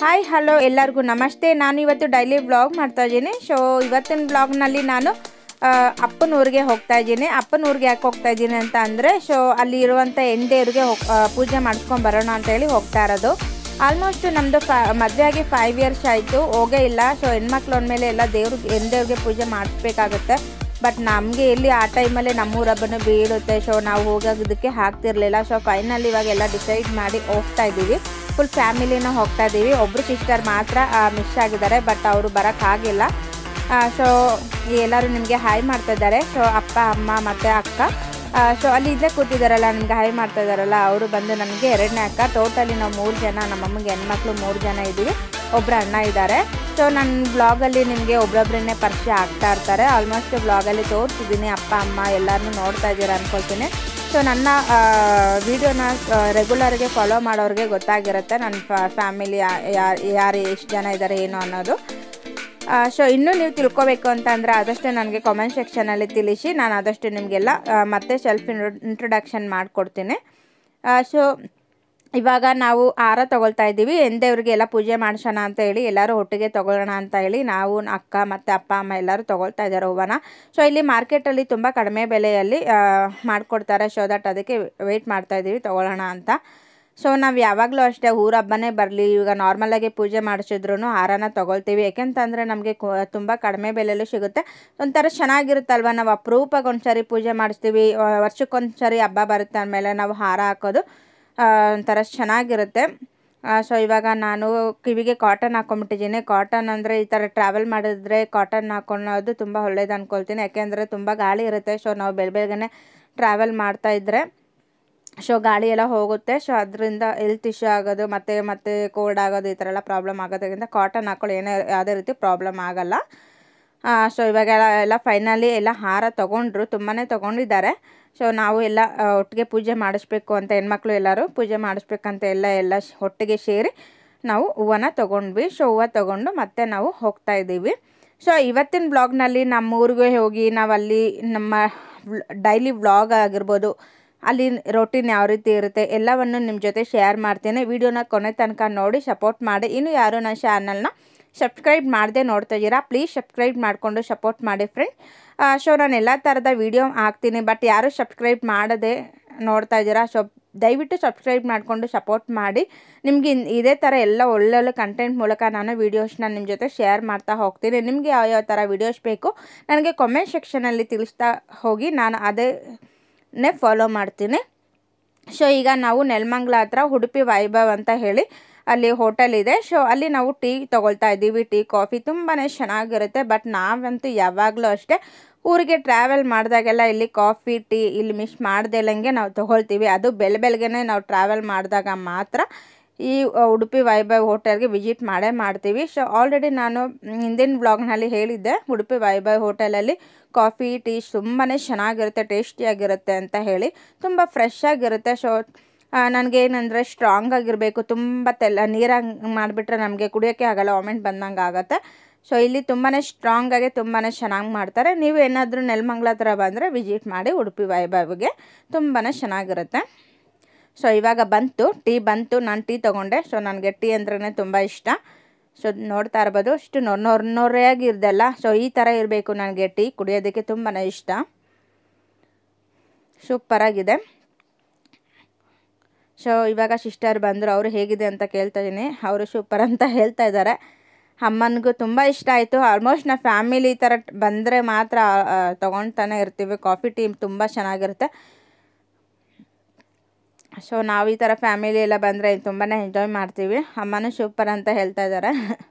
Hi hello ಎಲ್ಲರಿಗೂ ನಮಸ್ತೆ ನಾನು ಇವತ್ತು ಡೈಲಿ ವ್ಲಾಗ್ ಮಾಡ್ತಾ ಇದ್ದೀನಿ ಸೊ ಇವತ್ತಿನ ವ್ಲಾಗ್ನಲ್ಲಿ ನಾನು ಆ, ಅಪ್ಪನ ಊರಿಗೆ ಹೋಗ್ತಾ ಇದ್ದೀನಿ ಅಪ್ಪನ ಊರಿಗೆ ಯಾಕೆ ಹೋಗ್ತಾ ಇದ್ದೀನಿ ಅಂತ ಅಂದರೆ ಸೊ ಅಲ್ಲಿ ಇರುವಂಥ ಹೆಣ್ದೇವ್ರಿಗೆ ಹೋಗ್ ಆ, ಪೂಜೆ ಮಾಡಿಸ್ಕೊಂಡು ಬರೋಣ ಅಂತ ಹೇಳಿ ಹೋಗ್ತಾ ಇರೋದು ಆಲ್ಮೋಸ್ಟ್ ನಮ್ಮದು ಫ ಮದುವೆ ಆಗಿ ಫೈವ್ ಇಯರ್ಸ್ ಆಯಿತು ಹೋಗೇ ಇಲ್ಲ ಸೊ ಹೆಣ್ಮಕ್ಳು ಅಂದಮೇಲೆ ಎಲ್ಲ ದೇವ್ರಿಗೆ ಹೆಣ್ದೇವ್ರಿಗೆ ಪೂಜೆ ಮಾಡಿಸ್ಬೇಕಾಗುತ್ತೆ ಬಟ್ ನಮಗೆ ಎಲ್ಲಿ ಆ ಟೈಮಲ್ಲೇ ನಮ್ಮೂರ ಹಬ್ಬನೂ ಬೀಳುತ್ತೆ ಸೊ ನಾವು ಹೋಗೋದಕ್ಕೆ ಆಗ್ತಿರ್ಲಿಲ್ಲ ಸೊ ಫೈನಲ್ ಇವಾಗ ಎಲ್ಲ ಡಿಸೈಡ್ ಮಾಡಿ ಹೋಗ್ತಾ ಇದ್ದೀವಿ ಫುಲ್ ಫ್ಯಾಮಿಲಿನ ಹೋಗ್ತಾ ಇದ್ದೀವಿ ಒಬ್ಬರು ಸಿಸ್ಟರ್ ಮಾತ್ರ ಮಿಸ್ ಆಗಿದ್ದಾರೆ ಬಟ್ ಅವರು ಬರೋಕ್ಕಾಗಿಲ್ಲ ಸೊ ಎಲ್ಲರೂ ನಿಮಗೆ ಹಾಯ್ ಮಾಡ್ತಾ ಇದ್ದಾರೆ ಸೊ ಅಪ್ಪ ಅಮ್ಮ ಮತ್ತು ಅಕ್ಕ ಸೊ ಅಲ್ಲಿ ಇಲ್ಲೇ ಕೂತಿದ್ದಾರಲ್ಲ ನನಗೆ ಹಾಯ್ ಮಾಡ್ತಾ ಇದ್ದಾರಲ್ಲ ಅವರು ಬಂದು ನನಗೆ ಎರಡನೇ ಅಕ್ಕ ಟೋಟಲಿ ನಾವು ಮೂರು ಜನ ನಮ್ಮಮ್ಮಗೆ ಹೆಣ್ಮಕ್ಳು ಮೂರು ಜನ ಇದ್ದೀವಿ ಒಬ್ಬರು ಅಣ್ಣ ಇದ್ದಾರೆ ಸೊ ನನ್ನ ಬ್ಲಾಗಲ್ಲಿ ನಿಮಗೆ ಒಬ್ಬೊಬ್ಬರನ್ನೇ ಪರಿಚಯ ಆಗ್ತಾ ಇರ್ತಾರೆ ಆಲ್ಮೋಸ್ಟ್ ಬ್ಲಾಗಲ್ಲಿ ತೋರಿಸಿದ್ದೀನಿ ಅಪ್ಪ ಅಮ್ಮ ಎಲ್ಲರನ್ನೂ ನೋಡ್ತಾ ಇದ್ದೀರಾ ಅಂದ್ಕೊಳ್ತೀನಿ ಸೊ ನನ್ನ ವಿಡಿಯೋನ ರೆಗ್ಯುಲರ್ಗೆ ಫಾಲೋ ಮಾಡೋರಿಗೆ ಗೊತ್ತಾಗಿರುತ್ತೆ ನನ್ನ ಫ್ಯಾಮಿಲಿ ಯಾರು ಎಷ್ಟು ಜನ ಇದ್ದಾರೆ ಏನು ಅನ್ನೋದು ಸೊ ಇನ್ನೂ ನೀವು ತಿಳ್ಕೊಬೇಕು ಅಂತ ಅಂದರೆ ಆದಷ್ಟು ನನಗೆ ಕಾಮೆಂಟ್ ಸೆಕ್ಷನಲ್ಲಿ ತಿಳಿಸಿ ನಾನು ಆದಷ್ಟು ನಿಮಗೆಲ್ಲ ಆ, ಮತ್ತೆ ಸೆಲ್ಫ್ ಇಂಟ್ರೊಡಕ್ಷನ್ ಮಾಡಿಕೊಡ್ತೀನಿ ಸೊ ಇವಾಗ ನಾವು ಹಾರ ತೊಗೊಳ್ತಾ ಇದ್ದೀವಿ ಎಂದೇವ್ರಿಗೆ ಎಲ್ಲ ಪೂಜೆ ಮಾಡಿಸೋಣ ಅಂತ ಹೇಳಿ ಎಲ್ಲರೂ ಒಟ್ಟಿಗೆ ತೊಗೊಳ್ಳೋಣ ಅಂತ ಹೇಳಿ ನಾವು ಅಕ್ಕ ಮತ್ತು ಅಪ್ಪ ಅಮ್ಮ ಎಲ್ಲರೂ ತೊಗೊಳ್ತಾ ಇದ್ದಾರೆ ಹೂವನ ಸೊ ಇಲ್ಲಿ ಮಾರ್ಕೆಟಲ್ಲಿ ತುಂಬ ಕಡಿಮೆ ಬೆಲೆಯಲ್ಲಿ ಆ, ಮಾಡಿಕೊಡ್ತಾರೆ ಸೊ ದಟ್ ಅದಕ್ಕೆ ವೆಯ್ಟ್ ಮಾಡ್ತಾ ಇದ್ದೀವಿ ತೊಗೊಳ್ಳೋಣ ಅಂತ ಸೊ ನಾವು ಯಾವಾಗಲೂ ಅಷ್ಟೇ ಊರ ಹಬ್ಬನೇ ಬರಲಿ ಇವಾಗ ನಾರ್ಮಲಾಗಿ ಪೂಜೆ ಮಾಡಿಸಿದ್ರು ಹಾರನ ತೊಗೊಳ್ತೀವಿ ಯಾಕೆಂತಂದರೆ ನಮಗೆ ತುಂಬ ಕಡಿಮೆ ಬೆಲೆಯಲ್ಲೂ ಸಿಗುತ್ತೆ ಒಂಥರ ಚೆನ್ನಾಗಿರುತ್ತಲ್ವ ನಾವು ಅಪರೂಪಕ್ಕೆ ಒಂದ್ಸರಿ ಪೂಜೆ ಮಾಡಿಸ್ತೀವಿ ವ- ವರ್ಷಕ್ಕೊಂದ್ಸರಿ ಹಬ್ಬ ಬರುತ್ತೆ ಅಂದಮೇಲೆ ನಾವು ಹಾರ ಹಾಕೋದು ಆ, ಒಂಥರ ಚೆನ್ನಾಗಿರುತ್ತೆ ಸೊ ಇವಾಗ ನಾನು ಕಿವಿಗೆ ಕಾಟನ್ ಹಾಕೊಂಬಿಟ್ಟಿದ್ದೀನಿ ಕಾಟನ್ ಅಂದರೆ ಈ ಥರ ಟ್ರಾವೆಲ್ ಮಾಡಿದ್ರೆ ಕಾಟನ್ ಹಾಕೊಳ್ಳೋದು ತುಂಬ ಒಳ್ಳೇದು ಅಂದ್ಕೊಳ್ತೀನಿ ಯಾಕೆಂದರೆ ತುಂಬ ಗಾಳಿ ಇರುತ್ತೆ ಸೊ ನಾವು ಬೆಳ ಬೆಳಗ್ಗೆ ಟ್ರಾವೆಲ್ ಮಾಡ್ತಾ ಇದ್ದರೆ ಸೊ ಗಾಳಿ ಎಲ್ಲ ಹೋಗುತ್ತೆ ಸೊ ಅದರಿಂದ ಹೆಲ್ತ್ ಇಶ್ಯೂ ಆಗೋದು ಮತ್ತು ಮತ್ತೆ ಕೋಲ್ಡ್ ಆಗೋದು ಈ ಥರ ಎಲ್ಲ ಪ್ರಾಬ್ಲಮ್ ಆಗೋದ್ರಿಂದ ಕಾಟನ್ ಹಾಕೊಳ್ಳಿ ಏನೇ ಯಾವುದೇ ರೀತಿ ಪ್ರಾಬ್ಲಮ್ ಆಗಲ್ಲ ಸೊ ಇವಾಗ ಎಲ್ಲ ಎಲ್ಲ ಫೈನಲಿ ಎಲ್ಲ ಹಾರ ತೊಗೊಂಡ್ರು ತುಂಬಾ ತೊಗೊಂಡಿದ್ದಾರೆ ಸೊ ನಾವು ಎಲ್ಲ ಆ, ಒಟ್ಟಿಗೆ ಪೂಜೆ ಮಾಡಿಸ್ಬೇಕು ಅಂತ ಹೆಣ್ಮಕ್ಳು ಎಲ್ಲರೂ ಪೂಜೆ ಮಾಡಿಸ್ಬೇಕಂತ ಎಲ್ಲ ಎಲ್ಲ ಶ್- ಒಟ್ಟಿಗೆ ಸೇರಿ ನಾವು ಹೂವನ ತೊಗೊಂಡ್ವಿ ಸೊ ಹೂವು ತೊಗೊಂಡು ಮತ್ತೆ ನಾವು ಹೋಗ್ತಾ ಇದ್ದೀವಿ ಸೊ ಇವತ್ತಿನ ಬ್ಲಾಗ್ನಲ್ಲಿ ನಮ್ಮ ಊರಿಗೆ ಹೋಗಿ ನಾವು ಅಲ್ಲಿ ನಮ್ಮ ಡೈಲಿ ವ್ಲಾಗ್ ಆಗಿರ್ಬೋದು ಅಲ್ಲಿ ರೊಟೀನ್ ಯಾವ ರೀತಿ ಇರುತ್ತೆ ಎಲ್ಲವನ್ನು ನಿಮ್ಮ ಜೊತೆ ಶೇರ್ ಮಾಡ್ತೇನೆ ವಿಡಿಯೋನ ಕೊನೆ ತನಕ ನೋಡಿ ಸಪೋರ್ಟ್ ಮಾಡಿ ಇನ್ನು ಯಾರು ನನ್ನ ಚಾನಲ್ನ ಸಬ್ಸ್ಕ್ರೈಬ್ ಮಾಡದೆ ನೋಡ್ತಾ ಇದ್ದೀರಾ ಪ್ಲೀಸ್ ಸಬ್ಸ್ಕ್ರೈಬ್ ಮಾಡಿಕೊಂಡು ಸಪೋರ್ಟ್ ಮಾಡಿ ಫ್ರೆಂಡ್ ಸೊ ನಾನು ಎಲ್ಲ ಥರದ ವೀಡಿಯೋ ಹಾಕ್ತೀನಿ ಬಟ್ ಯಾರು ಸಬ್ಸ್ಕ್ರೈಬ್ ಮಾಡದೆ ನೋಡ್ತಾ ಇದ್ದೀರಾ ಸೊ ದಯವಿಟ್ಟು ಸಬ್ಸ್ಕ್ರೈಬ್ ಮಾಡಿಕೊಂಡು ಸಪೋರ್ಟ್ ಮಾಡಿ ನಿಮಗೆ ಇನ್- ಇದೇ ಥರ ಎಲ್ಲ ಒಳ್ಳೊಳ್ಳೆ ಕಂಟೆಂಟ್ ಮೂಲಕ ನಾನು ವೀಡಿಯೋಸ್ನ ನಿಮ್ಮ ಜೊತೆ ಶೇರ್ ಮಾಡ್ತಾ ಹೋಗ್ತೀನಿ ನಿಮಗೆ ಯಾವ ಯಾವ ಥರ ವೀಡಿಯೋಸ್ ಬೇಕು ನನಗೆ ಕಾಮೆಂಟ್ ಸೆಕ್ಷನಲ್ಲಿ ತಿಳಿಸ್ತಾ ಹೋಗಿ ನಾನು ಅದೇ ನೇ ಫಾಲೋ ಮಾಡ್ತೀನಿ ಸೊ ಈಗ ನಾವು ನೆಲಮಂಗ್ಲ ಹತ್ರ ಉಡುಪಿ ವೈಭವ್ ಅಂತ ಹೇಳಿ ಅಲ್ಲಿ ಹೋಟೆಲ್ ಇದೆ ಸೊ ಅಲ್ಲಿ ನಾವು ಟೀ ತೊಗೊಳ್ತಾ ಇದ್ದೀವಿ ಟೀ ಕಾಫಿ ತುಂಬಾ ಚೆನ್ನಾಗಿರುತ್ತೆ ಬಟ್ ನಾವಂತೂ ಯಾವಾಗಲೂ ಅಷ್ಟೇ ಊರಿಗೆ ಟ್ರಾವೆಲ್ ಮಾಡಿದಾಗೆಲ್ಲ ಇಲ್ಲಿ ಕಾಫಿ ಟೀ ಇಲ್ಲಿ ಮಿಸ್ ಮಾಡ್ದೇಲಂಗೆ ನಾವು ತೊಗೊಳ್ತೀವಿ ಅದು ಬೆಳ ಬೆಳಗ್ಗೆನೇ ನಾವು ಟ್ರಾವೆಲ್ ಮಾಡಿದಾಗ ಮಾತ್ರ ಈ ಅ, ಉಡುಪಿ ವೈಭವ್ ಹೋಟೆಲ್ಗೆ ವಿಸಿಟ್ ಮಾಡೇ ಮಾಡ್ತೀವಿ ಸೊ ಆಲ್ರೆಡಿ ನಾನು ಮ್, ಹಿಂದಿನ ಬ್ಲಾಗ್ನಲ್ಲಿ ಹೇಳಿದ್ದೆ ಉಡುಪಿ ವೈಭವ್ ಹೋಟೆಲಲ್ಲಿ ಕಾಫಿ ಟೀ ತುಂಬಾ ಚೆನ್ನಾಗಿರುತ್ತೆ ಟೇಸ್ಟಿಯಾಗಿರುತ್ತೆ ಅಂತ ಹೇಳಿ ತುಂಬ ಫ್ರೆಶ್ ಆಗಿರುತ್ತೆ ಸೊ ನನಗೆ ಏನಂದರೆ ಸ್ಟ್ರಾಂಗ್ ಆಗಿರಬೇಕು ತುಂಬ ತೆಲ್ಲ ನೀರಾಗಿ ಮಾಡಿಬಿಟ್ರೆ ನಮಗೆ ಕುಡಿಯೋಕ್ಕೆ ಆಗಲ್ಲ ವಾಮಿಟ್ ಬಂದಂಗೆ ಆಗುತ್ತೆ ಸೊ ಇಲ್ಲಿ ತುಂಬಾ ಸ್ಟ್ರಾಂಗಾಗಿ ತುಂಬಾ ಚೆನ್ನಾಗಿ ಮಾಡ್ತಾರೆ ನೀವು ಏನಾದರೂ ನೆಲಮಂಗ್ಲ ಹತ್ರ ಬಂದರೆ ವಿಸಿಟ್ ಮಾಡಿ ಉಡುಪಿ ವೈಭವ್ಗೆ ತುಂಬಾ ಚೆನ್ನಾಗಿರುತ್ತೆ ಸೊ ಇವಾಗ ಬಂತು ಟೀ ಬಂತು ನಾನು ಟೀ ತೊಗೊಂಡೆ ಸೊ ನನಗೆ ಟೀ ಅಂದ್ರೇ ತುಂಬ ಇಷ್ಟ ಸೊ ನೋಡ್ತಾ ಇರ್ಬೋದು ಅಷ್ಟು ನೊರ್ ನೊರ್ ನೊರೆಯಾಗಿ ಇರ್ದಲ್ಲ ಸೊ ಈ ಥರ ಇರಬೇಕು ನನಗೆ ಟೀ ಕುಡಿಯೋದಕ್ಕೆ ತುಂಬಾ ಇಷ್ಟ ಸೂಪರಾಗಿದೆ ಸೊ ಇವಾಗ ಸಿಸ್ಟರ್ ಬಂದರು ಅವರು ಹೇಗಿದೆ ಅಂತ ಕೇಳ್ತಾ ಇದ್ದೀನಿ ಅವರು ಸೂಪರ್ ಅಂತ ಹೇಳ್ತಾ ಇದ್ದಾರೆ ಅಮ್ಮನಿಗೂ ತುಂಬ ಇಷ್ಟ ಆಯಿತು ಆಲ್ಮೋಸ್ಟ್ ನಾವು ಫ್ಯಾಮಿಲಿ ಈ ಥರ ಬಂದರೆ ಮಾತ್ರ ತೊಗೊಳ್ತಾನೆ ಇರ್ತೀವಿ ಕಾಫಿ ಟೀ ತುಂಬ ಚೆನ್ನಾಗಿರುತ್ತೆ ಸೊ ನಾವು ಈ ಥರ ಫ್ಯಾಮಿಲಿ ಎಲ್ಲ ಬಂದರೆ ತುಂಬಾ ಎಂಜಾಯ್ ಮಾಡ್ತೀವಿ ಅಮ್ಮನೂ ಸೂಪರ್ ಅಂತ ಹೇಳ್ತಾ ಇದ್ದಾರೆ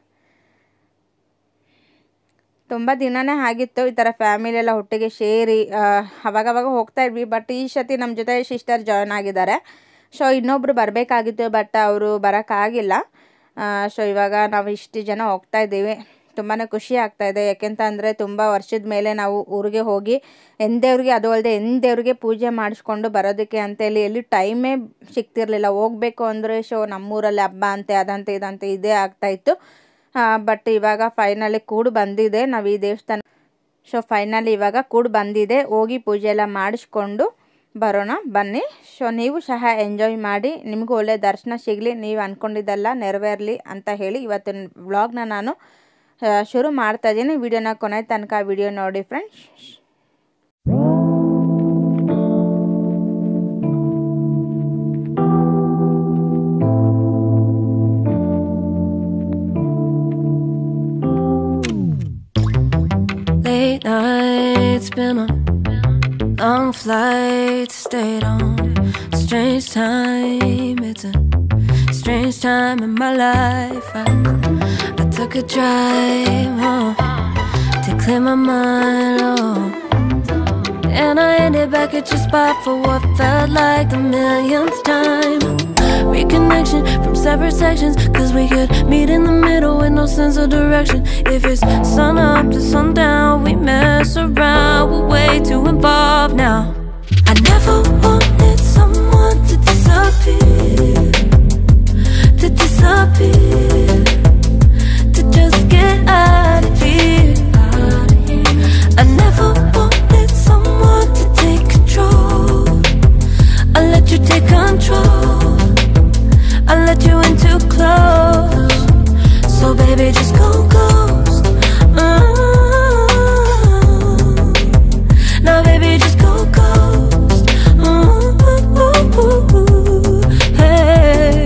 ತುಂಬ ದಿನನೇ ಆಗಿತ್ತು ಈ ಥರ ಫ್ಯಾಮಿಲಿ ಎಲ್ಲ ಒಟ್ಟಿಗೆ ಸೇರಿ ಆ, ಅವಾಗವಾಗ ಹೋಗ್ತಾ ಇದ್ವಿ ಬಟ್ ಈ ಸತಿ ನಮ್ಮ ಜೊತೆ ಸಿಸ್ಟರ್ ಜಾಯ್ನ್ ಆಗಿದ್ದಾರೆ ಸೊ ಇನ್ನೊಬ್ಬರು ಬರಬೇಕಾಗಿತ್ತು ಬಟ್ ಅವರು ಬರೋಕ್ಕಾಗಿಲ್ಲ ಸೊ ಇವಾಗ ನಾವು ಇಷ್ಟು ಜನ ಹೋಗ್ತಾ ಇದ್ದೀವಿ ತುಂಬಾ ಖುಷಿ ಆಗ್ತಾ ಇದೆ ಯಾಕೆಂತ ಅಂದರೆ ತುಂಬ ವರ್ಷದ ಮೇಲೆ ನಾವು ಊರಿಗೆ ಹೋಗಿ ಎಂದೇವ್ರಿಗೆ ಅದು ಅಲ್ಲದೆ ಎಂದೇವ್ರಿಗೆ ಪೂಜೆ ಮಾಡಿಸ್ಕೊಂಡು ಬರೋದಕ್ಕೆ ಅಂತೇಳಿ ಎಲ್ಲಿ ಟೈಮೇ ಸಿಗ್ತಿರ್ಲಿಲ್ಲ ಹೋಗಬೇಕು ಅಂದರೆ ಸೊ ನಮ್ಮೂರಲ್ಲಿ ಹಬ್ಬ ಅಂತೆ ಅದಂತೆ ಇದಂತೆ ಇದೇ ಆಗ್ತಾಯಿತ್ತು ಬಟ್ ಇವಾಗ ಫೈನಲಿ ಕೂಡು ಬಂದಿದೆ ನಾವು ಈ ದೇವಸ್ಥಾನ ಸೊ ಫೈನಲಿ ಇವಾಗ ಕೂಡು ಬಂದಿದೆ ಹೋಗಿ ಪೂಜೆ ಎಲ್ಲ ಮಾಡಿಸ್ಕೊಂಡು ಬರೋಣ ಬನ್ನಿ ಸೊ ನೀವು ಸಹ ಎಂಜಾಯ್ ಮಾಡಿ ನಿಮಗೂ ಒಳ್ಳೆ ದರ್ಶನ ಸಿಗಲಿ ನೀವು ಅಂದ್ಕೊಂಡಿದ್ದೆಲ್ಲ ನೆರವೇರಲಿ ಅಂತ ಹೇಳಿ ಇವತ್ತಿನ ವ್ಲಾಗ್ನ ನಾನು ಆ, ಶುರು ಮಾಡ್ತಾ ಇದ್ದೀನಿ ವಿಡಿಯೋನ ಕೊನೆ ತನಕ ವಿಡಿಯೋ ನೋಡಿ friends Late nights, been on long flights, stayed on. Strange time, it's a strange time in my life. I, I took a drive home to clear my mind. Oh. And I ended back at your spot for what felt like the millionth time. Reconnection from separate sections, cause we could meet in the middle with no sense of direction. If it's sun up to sundown, we mess around, we're way too involved now. I never wanted someone to disappear, to disappear, to just get out of here. I never wanted someone to take control. I let you take control. I let you in too close. So baby, just go ghost. Mm. Now baby, just go ghost. Mm. Hey.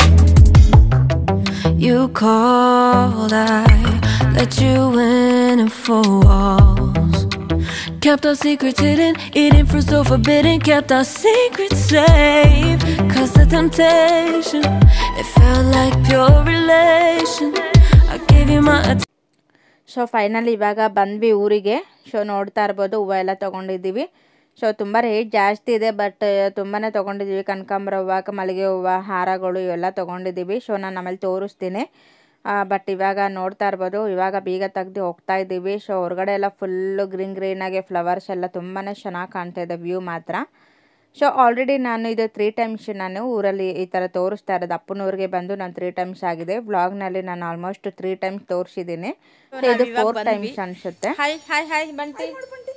You called, I let you in and four walls. Kept our secrets hidden, eating fruit so forbidden. Kept our secrets safe. Cause the temptation, it felt like pure relation. I gave you my attention. So finally ಇವಾಗ ಬಂದ್ವಿ ಊರಿಗೆ so ನೋಡ್ತಾ ಇರ್ಬೋದು ಹೂವು ಎಲ್ಲ ತೊಗೊಂಡಿದ್ದೀವಿ so ತುಂಬ rate ಜಾಸ್ತಿ ಇದೆ ಬಟ್ ತುಂಬಾ ತೊಗೊಂಡಿದ್ದೀವಿ ಕನಕಾಂಬರ ಹೂವು ಮಲ್ಲಿಗೆ ಹೂವು ಹಾರಗಳು ಇವೆಲ್ಲ ತೊಗೊಂಡಿದ್ದೀವಿ ಸೊ ನಾನು ಆಮೇಲೆ ತೋರಿಸ್ತೀನಿ ಬಟ್ ಇವಾಗ ನೋಡ್ತಾ ಇರ್ಬೋದು ಇವಾಗ ಬೀಗ ತೆಗ್ದು ಹೋಗ್ತಾ ಇದ್ದೀವಿ ಸೊ ಹೊರಗಡೆ ಎಲ್ಲ ಫುಲ್ಲು ಗ್ರೀನ್ ಗ್ರೀನಾಗೆ ಫ್ಲವರ್ಸ್ ಎಲ್ಲ ತುಂಬಾ ಚೆನ್ನಾಗಿ ಕಾಣ್ತಾ ಇದೆ ವ್ಯೂ ಮಾತ್ರ ಸೊ ಆಲ್ರೆಡಿ ನಾನು ಇದು ತ್ರೀ ಟೈಮ್ಸ್ ನಾನು ಊರಲ್ಲಿ ಈ ಥರ ತೋರಿಸ್ತಾ ಇರೋದು ಅಪ್ಪನೂರಿಗೆ ಬಂದು ನಾನು ತ್ರೀ ಟೈಮ್ಸ್ ಆಗಿದೆ ವ್ಲಾಗ್ನಲ್ಲಿ ನಾನು ಆಲ್ಮೋಸ್ಟ್ ತ್ರೀ ಟೈಮ್ಸ್ ತೋರಿಸಿದ್ದೀನಿ ಇದು ಫೋರ್ ಟೈಮ್ಸ್ ಅನಿಸುತ್ತೆ ಹಾಯ್ ಹಾಯ್ ಹಾಯ್ ಬಂಟಿ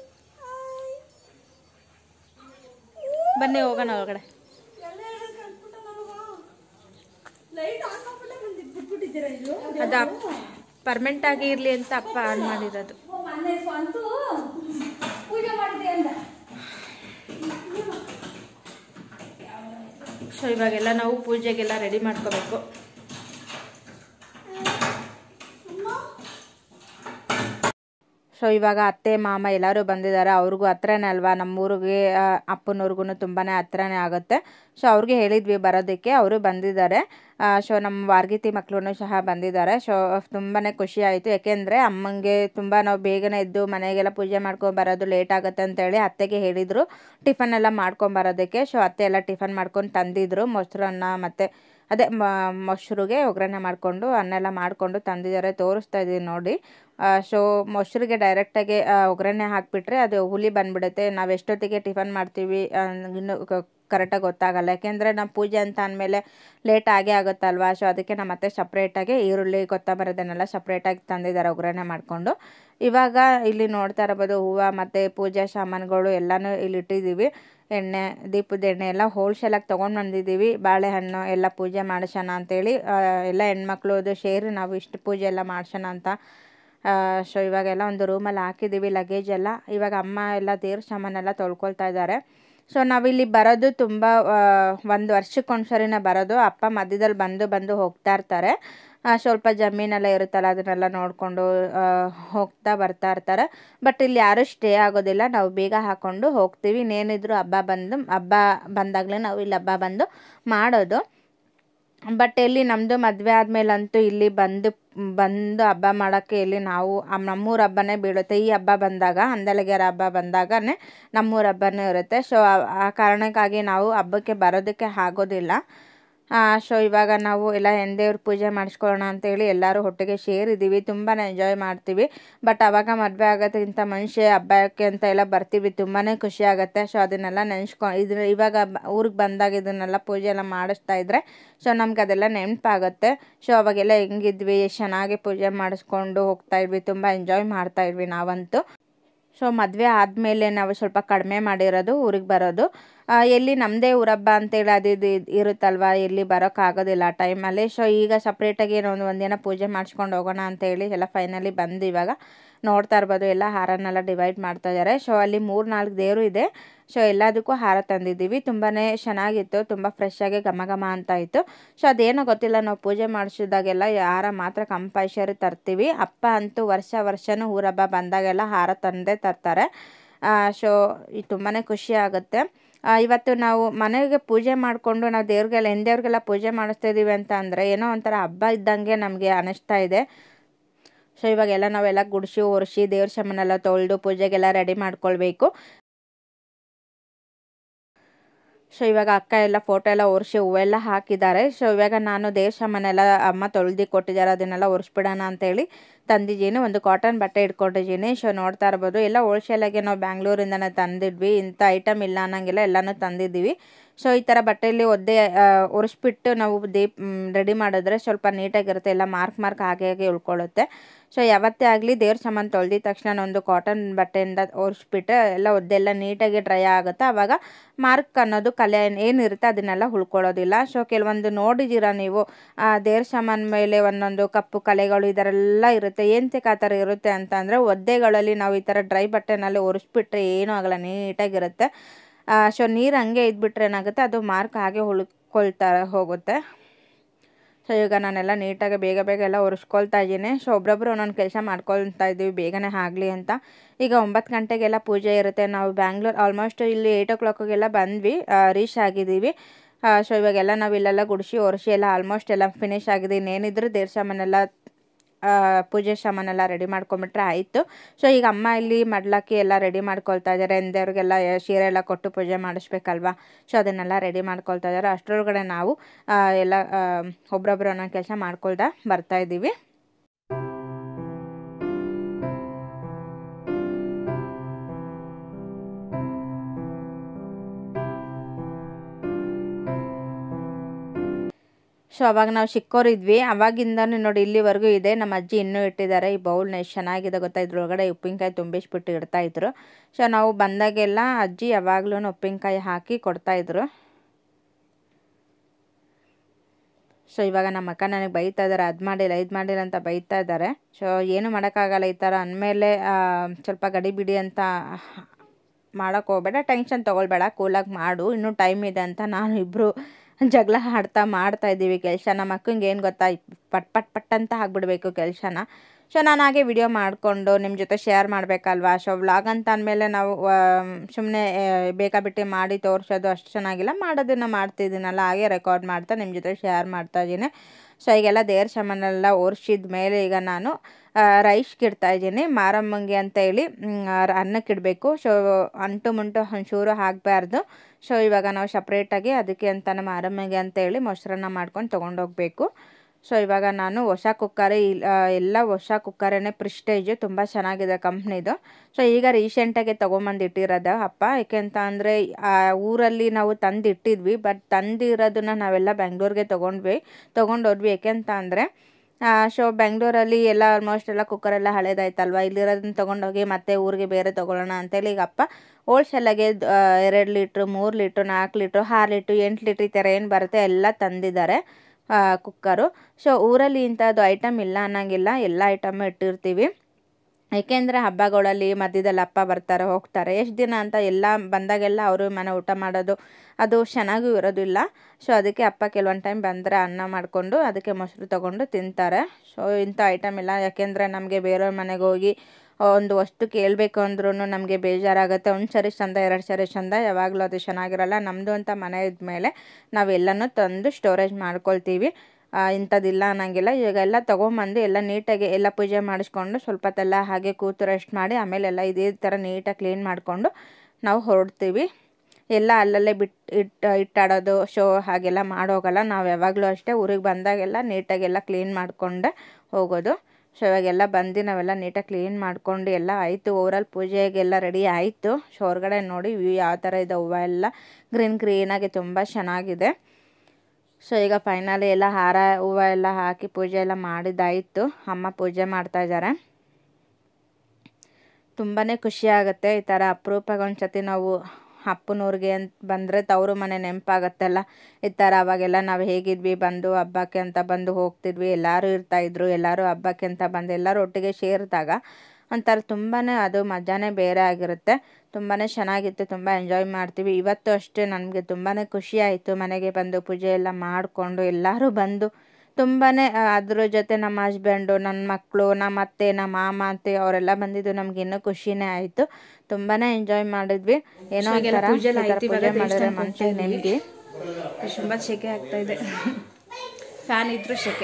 ಬನ್ನಿ ಹೋಗೋಣ ಒಳಗಡೆ ಅದ ಪರ್ಮನೆಂಟ್ ಆಗಿ ಇರ್ಲಿ ಅಂತ ಅಪ್ಪ ಆನ್ ಮಾಡಿರೋದು ಸೊ ಇವಾಗೆಲ್ಲ ನಾವು ಪೂಜೆಗೆಲ್ಲ ರೆಡಿ ಮಾಡ್ಕೋಬೇಕು ಸೊ ಇವಾಗ ಅತ್ತೆ ಮಾಮ ಎಲ್ಲರೂ ಬಂದಿದ್ದಾರೆ ಅವ್ರಿಗೂ ಹತ್ರನೇ ಅಲ್ವಾ ನಮ್ಮೂರಿಗೆ ಅಪ್ಪನವ್ರಿಗೂ ತುಂಬಾ ಹತ್ರನೇ ಆಗುತ್ತೆ ಸೊ ಅವ್ರಿಗೆ ಹೇಳಿದ್ವಿ ಬರೋದಕ್ಕೆ ಅವರು ಬಂದಿದ್ದಾರೆ ಸೊ ನಮ್ಮ ವಾರ್ಗಿತಿ ಮಕ್ಕಳು ಸಹ ಬಂದಿದ್ದಾರೆ ಸೊ ತುಂಬಾ ಖುಷಿ ಆಯಿತು ಯಾಕೆಂದರೆ ಅಮ್ಮಂಗೆ ತುಂಬ ನಾವು ಬೇಗನೆ ಎದ್ದು ಮನೆಗೆಲ್ಲ ಪೂಜೆ ಮಾಡ್ಕೊಂಡು ಬರೋದು ಲೇಟ್ ಆಗುತ್ತೆ ಅಂತೇಳಿ ಅತ್ತೆಗೆ ಹೇಳಿದರು ಟಿಫನ್ ಎಲ್ಲ ಮಾಡ್ಕೊಂಬರೋದಕ್ಕೆ ಸೊ ಅತ್ತೆ ಎಲ್ಲ ಟಿಫನ್ ಮಾಡ್ಕೊಂಡು ತಂದಿದ್ರು ಮೊಸರನ್ನ ಮತ್ತು ಅದೇ ಮೊಸರಿಗೆ ಒಗ್ಗರಣೆ ಮಾಡಿಕೊಂಡು ಅನ್ನ ಎಲ್ಲ ಮಾಡಿಕೊಂಡು ತಂದಿದ್ದಾರೆ ತೋರಿಸ್ತಾ ಇದ್ದೀವಿ ನೋಡಿ ಸೊ ಮೊಸರಿಗೆ ಡೈರೆಕ್ಟಾಗಿ ಒಗ್ಗರಣೆ ಹಾಕಿಬಿಟ್ರೆ ಅದು ಹುಳಿ ಬಂದ್ಬಿಡುತ್ತೆ ನಾವು ಎಷ್ಟೊತ್ತಿಗೆ ಟಿಫನ್ ಮಾಡ್ತೀವಿ ಆ, ಇನ್ನು ಕರೆಕ್ಟಾಗಿ ಗೊತ್ತಾಗಲ್ಲ ಯಾಕೆಂದರೆ ನಮ್ಮ ಪೂಜೆ ಅಂತ ಅಂದಮೇಲೆ ಲೇಟ್ ಆಗೇ ಆಗುತ್ತಲ್ವಾ ಸೊ ಅದಕ್ಕೆ ನಮ್ಮ ಮತ್ತೆ ಸಪ್ರೇಟಾಗಿ ಈರುಳ್ಳಿ ಕೊತ್ತಂಬರಿ ಅದನ್ನೆಲ್ಲ ಸಪ್ರೇಟಾಗಿ ತಂದಿದ್ದಾರೆ ಒಗ್ಗರಣೆ ಮಾಡಿಕೊಂಡು ಇವಾಗ ಇಲ್ಲಿ ನೋಡ್ತಾ ಇರ್ಬೋದು ಹೂವು ಮತ್ತು ಪೂಜಾ ಸಾಮಾನುಗಳು ಎಲ್ಲನೂ ಇಲ್ಲಿ ಇಟ್ಟಿದ್ದೀವಿ ಎಣ್ಣೆ ದೀಪದ ಎಣ್ಣೆ ಎಲ್ಲ ಹೋಲ್ಸೇಲಾಗಿ ತೊಗೊಂಡು ಬಂದಿದ್ದೀವಿ ಬಾಳೆಹಣ್ಣು ಎಲ್ಲ ಪೂಜೆ ಮಾಡಿಸೋಣ ಅಂತೇಳಿ ಆ, ಎಲ್ಲ ಹೆಣ್ಮಕ್ಳದು ಸೇರಿ ನಾವು ಇಷ್ಟು ಪೂಜೆ ಎಲ್ಲ ಮಾಡಿಸೋಣ ಅಂತ ಸೊ ಇವಾಗೆಲ್ಲ ಒಂದು ರೂಮಲ್ಲಿ ಹಾಕಿದ್ದೀವಿ ಲಗೇಜ್ ಎಲ್ಲ ಇವಾಗ ಅಮ್ಮ ಎಲ್ಲ ದೇವ್ರ ಸಾಮಾನೆಲ್ಲ ತೊಳ್ಕೊಳ್ತಾ ಇದ್ದಾರೆ ಸೊ ನಾವಿಲ್ಲಿ ಬರೋದು ತುಂಬ ಒಂದು ವರ್ಷಕ್ಕೊಂದ್ಸರಿನೇ ಬರೋದು ಅಪ್ಪ ಮಧ್ಯದಲ್ಲಿ ಬಂದು ಬಂದು ಹೋಗ್ತಾ ಇರ್ತಾರೆ ಆ, ಸ್ವಲ್ಪ ಜಮೀನೆಲ್ಲ ಇರುತ್ತಲ್ಲ ಅದನ್ನೆಲ್ಲ ನೋಡಿಕೊಂಡು ಹೋಗ್ತಾ ಬರ್ತಾ ಇರ್ತಾರೆ ಬಟ್ ಇಲ್ಲಿ ಯಾರೂ ಸ್ಟೇ ಆಗೋದಿಲ್ಲ ನಾವು ಬೇಗ ಹಾಕ್ಕೊಂಡು ಹೋಗ್ತೀವಿ ಇನ್ನೇನಿದ್ರು ಹಬ್ಬ ಬಂದು ಹಬ್ಬ ಬಂದಾಗಲೇ ನಾವು ಇಲ್ಲಿ ಹಬ್ಬ ಬಂದು ಮಾಡೋದು ಬಟ್ ಇಲ್ಲಿ ನಮ್ಮದು ಮದುವೆ ಆದಮೇಲಂತೂ ಇಲ್ಲಿ ಬಂದು ಬಂದು ಹಬ್ಬ ಮಾಡೋಕ್ಕೆ ಇಲ್ಲಿ ನಾವು ಆ ನಮ್ಮೂರ ಹಬ್ಬನೇ ಬೀಳುತ್ತೆ ಈ ಹಬ್ಬ ಬಂದಾಗ ಹಂದಲಗೆರೆ ಹಬ್ಬ ಬಂದಾಗನೇ ನಮ್ಮೂರ ಹಬ್ಬನೇ ಇರುತ್ತೆ ಸೊ ಆ ಕಾರಣಕ್ಕಾಗಿ ನಾವು ಹಬ್ಬಕ್ಕೆ ಬರೋದಕ್ಕೆ ಆಗೋದಿಲ್ಲ ಸೊ ಇವಾಗ ನಾವು ಎಲ್ಲ ಹೆಣ್ದೇವ್ರ ಪೂಜೆ ಮಾಡಿಸ್ಕೊಳ್ಳೋಣ ಅಂತೇಳಿ ಎಲ್ಲರೂ ಒಟ್ಟಿಗೆ ಸೇರಿದ್ದೀವಿ ತುಂಬಾ ಎಂಜಾಯ್ ಮಾಡ್ತೀವಿ ಬಟ್ ಅವಾಗ ಮದುವೆ ಆಗೋದ್ಕಿಂತ ಮನುಷ್ಯ ಹಬ್ಬಕ್ಕೆ ಅಂತ ಎಲ್ಲ ಬರ್ತೀವಿ ತುಂಬಾ ಖುಷಿ ಆಗುತ್ತೆ ಸೊ ಅದನ್ನೆಲ್ಲ ನೆನೆಸ್ಕೊ ಇದ್ರ ಇವಾಗ ಊರಿಗೆ ಬಂದಾಗ ಇದನ್ನೆಲ್ಲ ಪೂಜೆ ಎಲ್ಲ ಮಾಡಿಸ್ತಾ ಇದ್ರೆ ಸೊ ನಮ್ಗೆ ಅದೆಲ್ಲ ನೆನಪಾಗುತ್ತೆ ಸೊ ಅವಾಗೆಲ್ಲ ಹೆಂಗಿದ್ವಿ ಎಷ್ಟು ಚೆನ್ನಾಗಿ ಪೂಜೆ ಮಾಡಿಸ್ಕೊಂಡು ಹೋಗ್ತಾ ಇದ್ವಿ ತುಂಬ ಎಂಜಾಯ್ ಮಾಡ್ತಾ ಇದ್ವಿ ನಾವಂತೂ ಸೊ ಮದುವೆ ಆದಮೇಲೆ ನಾವು ಸ್ವಲ್ಪ ಕಡಿಮೆ ಮಾಡಿರೋದು ಊರಿಗೆ ಬರೋದು ಆ, ಎಲ್ಲಿ ನಮ್ಮದೇ ಊರಬ್ಬ ಅಂತೇಳಿ ಅದು ಇದು ಇದ್- ಇರುತ್ತಲ್ವ ಎಲ್ಲಿ ಬರೋಕ್ಕಾಗೋದಿಲ್ಲ ಆ ಟೈಮಲ್ಲಿ ಸೊ ಈಗ ಸಪ್ರೇಟಾಗಿ ಏನೋ ಒಂದು ಒಂದಿನ ಪೂಜೆ ಮಾಡಿಸ್ಕೊಂಡು ಹೋಗೋಣ ಅಂತೇಳಿ ಎಲ್ಲ ಫೈನಲಿ ಬಂದು ಇವಾಗ ನೋಡ್ತಾ ಇರ್ಬೋದು ಎಲ್ಲ ಹಾರನೆಲ್ಲ ಡಿವೈಡ್ ಮಾಡ್ತಾ ಇದ್ದಾರೆ ಸೊ ಅಲ್ಲಿ ಮೂರು ನಾಲ್ಕು ದೇವರು ಇದೆ ಸೊ ಎಲ್ಲದಕ್ಕೂ ಹಾರ ತಂದಿದ್ದೀವಿ ತುಂಬಾ ಚೆನ್ನಾಗಿತ್ತು ತುಂಬ ಫ್ರೆಶ್ ಆಗಿ ಘಮ ಘಮ ಅಂತ ಇತ್ತು ಸೊ ಅದೇನೋ ಗೊತ್ತಿಲ್ಲ ನಾವು ಪೂಜೆ ಮಾಡಿಸಿದಾಗೆಲ್ಲ ಹಾರ ಮಾತ್ರ ಕಂಪಲ್ಸರಿ ತರ್ತೀವಿ ಅಪ್ಪ ಅಂತೂ ವರ್ಷ ವರ್ಷನೂ ಊರಬ್ಬ ಬಂದಾಗೆಲ್ಲ ಹಾರ ತಂದೇ ತರ್ತಾರೆ ಸೊ ಇದು ತುಂಬಾ ಖುಷಿ ಆಗುತ್ತೆ ಆ, ಇವತ್ತು ನಾವು ಮನೆಗೆ ಪೂಜೆ ಮಾಡಿಕೊಂಡು ನಾವು ದೇವ್ರಿಗೆಲ್ಲ ಹೆಂದೇವ್ರಿಗೆಲ್ಲ ಪೂಜೆ ಮಾಡಿಸ್ತಾ ಇದ್ದೀವಿ ಅಂತ ಅಂದರೆ ಏನೋ ಒಂಥರ ಹಬ್ಬ ಇದ್ದಂಗೆ ನಮಗೆ ಅನಿಸ್ತಾ ಇದೆ ಸೊ ಇವಾಗೆಲ್ಲ ನಾವೆಲ್ಲ ಗುಡಿಸಿ ಒರೆಸಿ ದೇವ್ರ ಸಾಮಾನೆಲ್ಲ ತೊಳೆದು ಪೂಜೆಗೆಲ್ಲ ರೆಡಿ ಮಾಡ್ಕೊಳ್ಬೇಕು ಸೊ ಇವಾಗ ಅಕ್ಕ ಎಲ್ಲ ಫೋಟೋ ಎಲ್ಲ ಒರೆಸಿ ಹೂವೆಲ್ಲ ಹಾಕಿದ್ದಾರೆ ಸೊ ಇವಾಗ ನಾನು ದೇವ್ರ ಸಾಮಾನೆಲ್ಲ ಅಮ್ಮ ತೊಳ್ದು ಕೊಟ್ಟಿದ್ದಾರೆ ಅದನ್ನೆಲ್ಲ ಒರೆಸ್ಬಿಡೋಣ ಅಂತೇಳಿ ತಂದಿದ್ದೀನಿ ಒಂದು ಕಾಟನ್ ಬಟ್ಟೆ ಇಟ್ಕೊಂಡಿದ್ದೀನಿ ಸೊ ನೋಡ್ತಾ ಇರ್ಬೋದು ಎಲ್ಲ ಹೋಲ್ಸೇಲಾಗೆ ನಾವು ಬ್ಯಾಂಗ್ಳೂರಿಂದನೇ ತಂದಿದ್ವಿ ಇಂಥ ಐಟಮ್ ಇಲ್ಲ ಅನ್ನಂಗಿಲ್ಲ ಎಲ್ಲನೂ ತಂದಿದ್ದೀವಿ ಸೊ ಈ ಥರ ಬಟ್ಟೆಯಲ್ಲಿ ಒದ್ದೆ ಆ, ಒರೆಸ್ಬಿಟ್ಟು ನಾವು ದೀಪ್ ರೆಡಿ ಮಾಡಿದ್ರೆ ಸ್ವಲ್ಪ ನೀಟಾಗಿರುತ್ತೆ ಎಲ್ಲ ಮಾರ್ಕ್ ಮಾರ್ಕ್ ಹಾಗೆ ಹಾಗೆ ಉಳ್ಕೊಳ್ಳುತ್ತೆ ಸೊ ಯಾವತ್ತೇ ಆಗಲಿ ದೇವ್ರ ಸಾಮಾನು ತೊಳೆದಿದ ತಕ್ಷಣ ಒಂದು ಕಾಟನ್ ಬಟ್ಟೆಯಿಂದ ಒರೆಸ್ಬಿಟ್ಟು ಎಲ್ಲ ಒದ್ದೆಲ್ಲ ನೀಟಾಗಿ ಡ್ರೈ ಆಗುತ್ತೆ ಆವಾಗ ಮಾರ್ಕ್ ಅನ್ನೋದು ಕಲೆ ಏನಿರುತ್ತೆ ಅದನ್ನೆಲ್ಲ ಉಳ್ಕೊಳ್ಳೋದಿಲ್ಲ ಸೊ ಕೆಲವೊಂದು ನೋಡಿದ್ದೀರಾ ನೀವು ಆ ದೇವ್ರ ಸಾಮಾನು ಮೇಲೆ ಒಂದೊಂದು ಕಪ್ಪು ಕಲೆಗಳು ಇದರೆಲ್ಲ ಇರುತ್ತೆ ಏನಕ್ಕೆ ಆ ಥರ ಇರುತ್ತೆ ಅಂತ ಅಂದರೆ ಒದ್ದೆಗಳಲ್ಲಿ ನಾವು ಈ ಥರ ಡ್ರೈ ಬಟ್ಟೆನಲ್ಲಿ ಒರೆಸ್ಬಿಟ್ರೆ ಏನೂ ಆಗಲ್ಲ ನೀಟಾಗಿರುತ್ತೆ ಸೊ ನೀರು ಹಂಗೆ ಇದ್ಬಿಟ್ರೆ ಏನಾಗುತ್ತೆ ಅದು ಮಾರ್ಕ್ ಹಾಗೆ ಉಳ್ಕೊಳ್ತಾ ಹೋಗುತ್ತೆ ಸೊ ಈಗ ನಾನೆಲ್ಲ ನೀಟಾಗಿ ಬೇಗ ಬೇಗ ಎಲ್ಲ ಒರೆಸ್ಕೊಳ್ತಾ ಇದ್ದೀನಿ ಸೊ ಒಬ್ರೊಬ್ರು ಒಂದೊಂದು ಕೆಲಸ ಮಾಡ್ಕೊಳ್ತಾ ಇದ್ದೀವಿ ಬೇಗನೆ ಆಗಲಿ ಅಂತ ಈಗ ಒಂಬತ್ತು ಗಂಟೆಗೆಲ್ಲ ಪೂಜೆ ಇರುತ್ತೆ ನಾವು ಬ್ಯಾಂಗ್ಳೂರ್ ಆಲ್ಮೋಸ್ಟ್ ಇಲ್ಲಿ ಏಯ್ಟ್ ಓ ಕ್ಲಾಕಿಗೆಲ್ಲ ಬಂದ್ವಿ ರೀಚ್ ಆಗಿದ್ದೀವಿ ಸೊ ಇವಾಗೆಲ್ಲ ನಾವು ಇಲ್ಲೆಲ್ಲ ಗುಡಿಸಿ ಒರೆಸಿ ಎಲ್ಲ ಆಲ್ಮೋಸ್ಟ್ ಎಲ್ಲ ಫಿನಿಶ್ ಆಗಿದೆ ಇನ್ನೇನಿದ್ರು ದೇವ್ರ ಸಾಮಾನೆಲ್ಲ ಆ, ಪೂಜೆ ಸಾಮಾನೆಲ್ಲ ರೆಡಿ ಮಾಡ್ಕೊಂಬಿಟ್ರೆ ಆಯಿತು ಸೊ ಈಗ ಅಮ್ಮ ಇಲ್ಲಿ ಮಡ್ಲಕ್ಕಿ ಎಲ್ಲ ರೆಡಿ ಮಾಡ್ಕೊಳ್ತಾ ಇದ್ದಾರೆ ಎಂದೇವ್ರಿಗೆಲ್ಲ ಸೀರೆ ಎಲ್ಲ ಕೊಟ್ಟು ಪೂಜೆ ಮಾಡಿಸ್ಬೇಕಲ್ವಾ ಸೊ ಅದನ್ನೆಲ್ಲ ರೆಡಿ ಮಾಡ್ಕೊಳ್ತಾ ಇದ್ದಾರೆ ಅಷ್ಟರೊಳಗಡೆ ನಾವು ಆ, ಎಲ್ಲ ಆ, ಒಬ್ರೊಬ್ರು ಒಂದೊಂದು ಕೆಲಸ ಮಾಡ್ಕೊಳ್ತಾ ಬರ್ತಾ ಇದ್ದೀವಿ ಸೊ ಅವಾಗ ನಾವು ಚಿಕ್ಕವರಿದ್ವಿ ಅವಾಗಿಂದನೂ ನೋಡಿ ಇಲ್ಲಿವರೆಗೂ ಇದೆ ನಮ್ಮ ಅಜ್ಜಿ ಇನ್ನೂ ಇಟ್ಟಿದ್ದಾರೆ ಈ ಬೌಲ್ನ ಎಷ್ಟು ಚೆನ್ನಾಗಿದೆ ಗೊತ್ತಾ ಇದ್ರೊಳಗಡೆ ಉಪ್ಪಿನಕಾಯಿ ತುಂಬಿಸ್ಬಿಟ್ಟು ಇಡ್ತಾ ಇದ್ರು ಸೊ ನಾವು ಬಂದಾಗೆಲ್ಲ ಅಜ್ಜಿ ಯಾವಾಗ್ಲೂ ಉಪ್ಪಿನಕಾಯಿ ಹಾಕಿ ಕೊಡ್ತಾಯಿದ್ರು ಸೊ ಇವಾಗ ನಮ್ಮ ಅಕ್ಕ ನನಗೆ ಬೈತಾ ಇದ್ದಾರೆ ಅದು ಮಾಡಿಲ್ಲ ಇದು ಮಾಡಿಲ್ಲ ಅಂತ ಬೈತಾ ಇದ್ದಾರೆ ಸೊ ಏನು ಮಾಡೋಕ್ಕಾಗಲ್ಲ ಈ ಥರ ಅಂದಮೇಲೆ ಸ್ವಲ್ಪ ಗಡಿ ಬಿಡಿ ಅಂತ ಮಾಡೋಕ್ಕೆ ಹೋಗ್ಬೇಡ ಟೆನ್ಷನ್ ತೊಗೊಳ್ಬೇಡ ಕೂಲಾಗಿ ಮಾಡು ಇನ್ನೂ ಟೈಮ್ ಇದೆ ಅಂತ ನಾನು ಇಬ್ಬರು ಜಗಳ ಆಡ್ತಾ ಮಾಡ್ತಾ ಇದ್ದೀವಿ ಕೆಲಸ ನಮ್ಮ ಅಕ್ಕಂಗೆ ಏನು ಗೊತ್ತಾ ಪಟ್ ಪಟ್ ಪಟ್ ಅಂತ ಹಾಕ್ಬಿಡ್ಬೇಕು ಕೆಲಸನ ಸೊ ನಾನು ಹಾಗೆ ವಿಡಿಯೋ ಮಾಡಿಕೊಂಡು ನಿಮ್ಮ ಜೊತೆ ಶೇರ್ ಮಾಡಬೇಕಲ್ವಾ ಸೊ ವ್ಲಾಗ್ ಅಂತ ಅಂದಮೇಲೆ ನಾವು ಸುಮ್ಮನೆ ಬೇಕಾಬಿಟ್ಟಿ ಮಾಡಿ ತೋರಿಸೋದು ಅಷ್ಟು ಚೆನ್ನಾಗಿಲ್ಲ ಮಾಡೋದನ್ನು ಮಾಡ್ತಿದ್ದೀನಲ್ಲ ಹಾಗೆ ರೆಕಾರ್ಡ್ ಮಾಡ್ತಾ ನಿಮ್ಮ ಜೊತೆ ಶೇರ್ ಮಾಡ್ತಾ ಇದ್ದೀನಿ ಸೊ ಈಗೆಲ್ಲ ದೇವ್ರ ಸಾಮಾನೆಲ್ಲ ಒರೆಸಿದ ಮೇಲೆ ಈಗ ನಾನು ರೈಸ್ಗೆ ಇಡ್ತಾ ಇದ್ದೀನಿ ಮಾರಮ್ಮಂಗೆ ಅಂತ ಹೇಳಿ ಅನ್ನಕ್ಕೆ ಇಡಬೇಕು ಸೊ ಅಂಟು ಮುಂಟು ಒಂಚೂರು ಹಾಕಬಾರ್ದು ಸೊ ಇವಾಗ ನಾವು ಸಪ್ರೇಟಾಗಿ ಅದಕ್ಕೆ ಅಂತಾನೆ ಮಾರಮ್ಮಂಗೆ ಅಂತ ಹೇಳಿ ಮೊಸರನ್ನ ಮಾಡ್ಕೊಂಡು ತೊಗೊಂಡೋಗ್ಬೇಕು ಸೊ ಇವಾಗ ನಾನು ಹೊಸ ಕುಕ್ಕರ್ ಎಲ್ಲ ಹೊಸ ಕುಕ್ಕರೇ ಪ್ರಿಸ್ಟೇಜು ತುಂಬ ಚೆನ್ನಾಗಿದೆ ಕಂಪ್ನಿದು ಸೊ ಈಗ ರೀಸೆಂಟಾಗಿ ತೊಗೊಂಬಂದು ಇಟ್ಟಿರೋದು ಅಪ್ಪ ಯಾಕೆ ಅಂತ ಅಂದರೆ ಊರಲ್ಲಿ ನಾವು ತಂದು ಇಟ್ಟಿದ್ವಿ ಬಟ್ ತಂದಿರೋದನ್ನ ನಾವೆಲ್ಲ ಬೆಂಗ್ಳೂರಿಗೆ ತೊಗೊಂಡ್ವಿ ತೊಗೊಂಡೋದ್ವಿ ಯಾಕೆ ಅಂತ ಅಂದರೆ ಸೊ ಬೆಂಗಳೂರಲ್ಲಿ ಎಲ್ಲ ಆಲ್ಮೋಸ್ಟ್ ಎಲ್ಲ ಕುಕ್ಕರೆಲ್ಲ ಹಳೇದಾಯ್ತಲ್ವ ಇಲ್ಲಿರೋದನ್ನ ತೊಗೊಂಡೋಗಿ ಮತ್ತೆ ಊರಿಗೆ ಬೇರೆ ತೊಗೊಳ್ಳೋಣ ಅಂತೇಳಿ ಈಗ ಅಪ್ಪ ಹೋಲ್ಸೇಲಾಗೆ ಎರಡು ಲೀಟ್ರು ಮೂರು ಲೀಟ್ರು ನಾಲ್ಕು ಲೀಟ್ರು ಆರು ಲೀಟ್ರು ಎಂಟು ಲೀಟ್ರ್ ಈ ಥರ ಏನು ಬರುತ್ತೆ ಎಲ್ಲ ತಂದಿದ್ದಾರೆ ಕುಕ್ಕರು ಸೊ ಊರಲ್ಲಿ ಇಂಥದ್ದು ಐಟಮ್ ಇಲ್ಲ ಅನ್ನೋಂಗಿಲ್ಲ ಎಲ್ಲ ಐಟಮು ಇಟ್ಟಿರ್ತೀವಿ ಏಕೆಂದರೆ ಹಬ್ಬಗಳಲ್ಲಿ ಮಧ್ಯದಲ್ಲಿ ಅಪ್ಪ ಬರ್ತಾರೆ ಹೋಗ್ತಾರೆ ಎಷ್ಟು ದಿನ ಅಂತ ಎಲ್ಲ ಬಂದಾಗೆಲ್ಲ ಅವರು ಮನೆ ಊಟ ಮಾಡೋದು ಅದು ಚೆನ್ನಾಗೂ ಇರೋದಿಲ್ಲ ಸೊ ಅದಕ್ಕೆ ಅಪ್ಪ ಕೆಲವೊಂದು ಟೈಮ್ ಬಂದರೆ ಅನ್ನ ಮಾಡಿಕೊಂಡು ಅದಕ್ಕೆ ಮೊಸರು ತೊಗೊಂಡು ತಿಂತಾರೆ ಸೊ ಇಂಥ ಐಟಮ್ ಇಲ್ಲ ಯಾಕೆಂದರೆ ನಮಗೆ ಬೇರೆಯವ್ರ ಮನೆಗೆ ಹೋಗಿ ಒಂದು ವಸ್ತು ಕೇಳಬೇಕು ಅಂದ್ರೂ ನಮಗೆ ಬೇಜಾರಾಗುತ್ತೆ ಒಂದು ಸರಿ ಚಂದ ಎರಡು ಸರಿ ಚಂದ ಯಾವಾಗಲೂ ಅದು ಚೆನ್ನಾಗಿರಲ್ಲ ನಮ್ಮದು ಅಂತ ಮನೆ ಇದ್ಮೇಲೆ ನಾವೆಲ್ಲನೂ ತಂದು ಸ್ಟೋರೇಜ್ ಮಾಡ್ಕೊಳ್ತೀವಿ ಇಂಥದ್ದಿಲ್ಲ ಅನ್ನಂಗಿಲ್ಲ ಈಗ ಎಲ್ಲ ತೊಗೊಂಬಂದು ಎಲ್ಲ ನೀಟಾಗಿ ಎಲ್ಲ ಪೂಜೆ ಮಾಡಿಸ್ಕೊಂಡು ಸ್ವಲ್ಪ ಹೊತ್ತೆಲ್ಲ ಹಾಗೆ ಕೂತು ರೆಸ್ಟ್ ಮಾಡಿ ಆಮೇಲೆ ಎಲ್ಲ ಇದೇ ಥರ ನೀಟಾಗಿ ಕ್ಲೀನ್ ಮಾಡಿಕೊಂಡು ನಾವು ಹೊರಡ್ತೀವಿ ಎಲ್ಲ ಅಲ್ಲಲ್ಲೇ ಬಿಟ್ಟು ಇಟ್ಟು ಇಟ್ಟಾಡೋದು ಶೋ ಹಾಗೆಲ್ಲ ಮಾಡೋಗಲ್ಲ ನಾವು ಯಾವಾಗಲೂ ಅಷ್ಟೇ ಊರಿಗೆ ಬಂದಾಗೆಲ್ಲ ನೀಟಾಗೆಲ್ಲ ಕ್ಲೀನ್ ಮಾಡಿಕೊಂಡೆ ಹೋಗೋದು ಸೊ ಇವಾಗೆಲ್ಲ ಬಂದು ನಾವೆಲ್ಲ ನೀಟಾಗಿ ಕ್ಲೀನ್ ಮಾಡ್ಕೊಂಡು ಎಲ್ಲ ಆಯಿತು ಓವರಾಲ್ ಪೂಜೆಗೆಲ್ಲ ರೆಡಿ ಆಯಿತು ಸೊ ಹೊರಗಡೆ ನೋಡಿ ವ್ಯೂ ಯಾವ ಥರ ಇದೆ ಹೂವು ಎಲ್ಲ ಗ್ರೀನ್ ಗ್ರೀನಾಗಿ ತುಂಬ ಚೆನ್ನಾಗಿದೆ ಸೊ ಈಗ ಫೈನಲಿ ಎಲ್ಲ ಹಾರ ಹೂವು ಎಲ್ಲ ಹಾಕಿ ಪೂಜೆ ಎಲ್ಲ ಮಾಡಿದ್ದಾಯಿತು ಅಮ್ಮ ಪೂಜೆ ಮಾಡ್ತಾ ಇದ್ದಾರೆ ತುಂಬಾ ಖುಷಿ ಆಗುತ್ತೆ ಈ ಥರ ಅಪರೂಪಕ್ಕೆ ಒಂದು ಸತಿ ನಾವು ಅಪ್ಪನೂರಿಗೆ ಅಂತ ಬಂದರೆ ತವರು ಮನೆ ನೆನಪಾಗತ್ತಲ್ಲ ಈ ಥರ ಅವಾಗೆಲ್ಲ ನಾವು ಹೇಗಿದ್ವಿ ಬಂದು ಹಬ್ಬಕ್ಕೆ ಅಂತ ಬಂದು ಹೋಗ್ತಿದ್ವಿ ಎಲ್ಲರೂ ಇರ್ತಾಯಿದ್ರು ಎಲ್ಲರೂ ಹಬ್ಬಕ್ಕೆ ಅಂತ ಬಂದು ಎಲ್ಲರೂ ಒಟ್ಟಿಗೆ ಸೇರಿದಾಗ ಒಂಥರ ತುಂಬಾ ಅದು ಮಜಾನೇ ಬೇರೆ ಆಗಿರುತ್ತೆ ತುಂಬಾ ಚೆನ್ನಾಗಿತ್ತು ತುಂಬ ಎಂಜಾಯ್ ಮಾಡ್ತೀವಿ ಇವತ್ತು ಅಷ್ಟೇ ನನಗೆ ತುಂಬಾ ಖುಷಿ ಆಯಿತು ಮನೆಗೆ ಬಂದು ಪೂಜೆ ಎಲ್ಲ ಮಾಡಿಕೊಂಡು ಎಲ್ಲರೂ ಬಂದು ತುಂಬಾ ಅದ್ರ ಜೊತೆ ನಮ್ಮ ಹಸ್ಬೆಂಡು ನನ್ನ ಮಕ್ಕಳು ನಮ್ಮ ಅತ್ತೆ ನಮ್ಮ ಮಾಮ ಅತ್ತೆ ಅವರೆಲ್ಲ ಬಂದಿದ್ದು ನಮ್ಗೆ ಇನ್ನೂ ಖುಷಿನೇ ಆಯಿತು ತುಂಬಾ ಎಂಜಾಯ್ ಮಾಡಿದ್ವಿ ಏನೋ So, ಈಗೆಲ್ಲ ಒಂಥರ ಪೂಜೆ ಎಲ್ಲ ಈ ಥರ ಆಯ್ತು, ಇವಾಗ ಪೂಜೆ ಮಾಡಿದ್ರೆ ದೇವಸ್ಥಾನಕ್ಕೆ ಮನ್ಸಿಗೆ ಹೋಗ್ತಾ ನೆಮ್ಮದಿ ತುಂಬ ಸೆಕೆ ಆಗ್ತಾ ಇದೆ ಫ್ಯಾನ್ ಇದ್ರೂ ಸೆಕೆ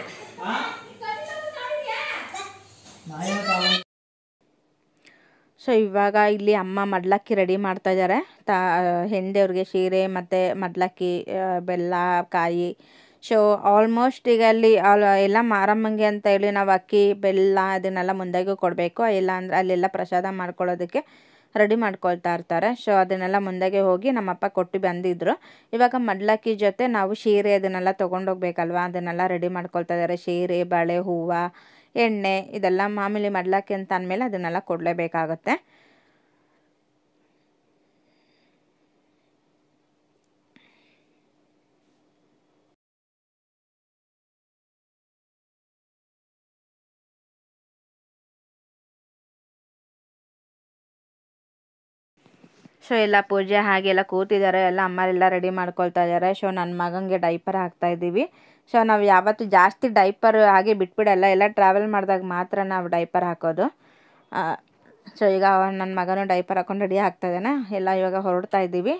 ಸೊ ಇವಾಗ ಇಲ್ಲಿ ಅಮ್ಮ ಮಡ್ಲಕ್ಕಿ ರೆಡಿ ಮಾಡ್ತಾ ಇದ್ದಾರೆ ತಾ ಹೆಂಡೆಯವ್ರಿಗೆ ಸೀರೆ ಮತ್ತು ಮಡ್ಲಕ್ಕಿ ಆ, ಬೆಲ್ಲ ಕಾಯಿ ಸೊ ಆಲ್ಮೋಸ್ಟ್ ಈಗ ಅಲ್ಲಿ ಆಲ್ ಎಲ್ಲ ಮಾರಮ್ಮಂಗೆ ಅಂತ ಹೇಳಿ ನಾವು ಅಕ್ಕಿ ಬೆಲ್ಲ ಅದನ್ನೆಲ್ಲ ಮುಂದೆಗೂ ಕೊಡಬೇಕು ಇಲ್ಲ ಅಂದರೆ ಅಲ್ಲೆಲ್ಲ ಪ್ರಸಾದ ಮಾಡ್ಕೊಳ್ಳೋದಕ್ಕೆ ರೆಡಿ ಮಾಡ್ಕೊಳ್ತಾ ಇರ್ತಾರೆ ಸೊ ಅದನ್ನೆಲ್ಲ ಮುಂದೆಗೆ ಹೋಗಿ ನಮ್ಮಪ್ಪ ಕೊಟ್ಟು ಬಂದಿದ್ರು ಇವಾಗ ಮಡ್ಲಕ್ಕಿ ಜೊತೆ ನಾವು ಸೀರೆ ಅದನ್ನೆಲ್ಲ ತೊಗೊಂಡೋಗ್ಬೇಕಲ್ವ ಅದನ್ನೆಲ್ಲ ರೆಡಿ ಮಾಡ್ಕೊಳ್ತಾ ಇದ್ದಾರೆ ಸೀರೆ ಬಳೆ ಹೂವು ಎಣ್ಣೆ ಇದೆಲ್ಲ ಮಾಮೂಲಿ ಮಡ್ಲಕ್ಕಿ ಅಂತ ಅಂದಮೇಲೆ ಅದನ್ನೆಲ್ಲ ಕೊಡಲೇಬೇಕಾಗತ್ತೆ ಸೊ ಎಲ್ಲ ಪೂಜೆ ಹಾಗೆಲ್ಲ ಕೂತಿದ್ದಾರೆ ಎಲ್ಲ ಅಮ್ಮರೆಲ್ಲ ರೆಡಿ ಮಾಡ್ಕೊಳ್ತಾ ಇದ್ದಾರೆ ಸೊ ನನ್ನ ಮಗನಿಗೆ ಡೈಪರ್ ಹಾಕ್ತಾ ಇದ್ದೀವಿ ಸೊ ನಾವು ಯಾವತ್ತೂ ಜಾಸ್ತಿ ಡೈಪರ್ ಹಾಗೆ ಬಿಟ್ಬಿಡಲ್ಲ ಎಲ್ಲ ಟ್ರಾವೆಲ್ ಮಾಡಿದಾಗ ಮಾತ್ರ ನಾವು ಡೈಪರ್ ಹಾಕೋದು ಸೊ ಈಗ ನನ್ನ ಮಗನೂ ಡೈಪರ್ ಹಾಕೊಂಡು ರೆಡಿ ಆಗ್ತಾ ಇದ್ದಾನೆ ಎಲ್ಲ ಇವಾಗ ಹೊರಡ್ತಾ ಇದ್ದೀವಿ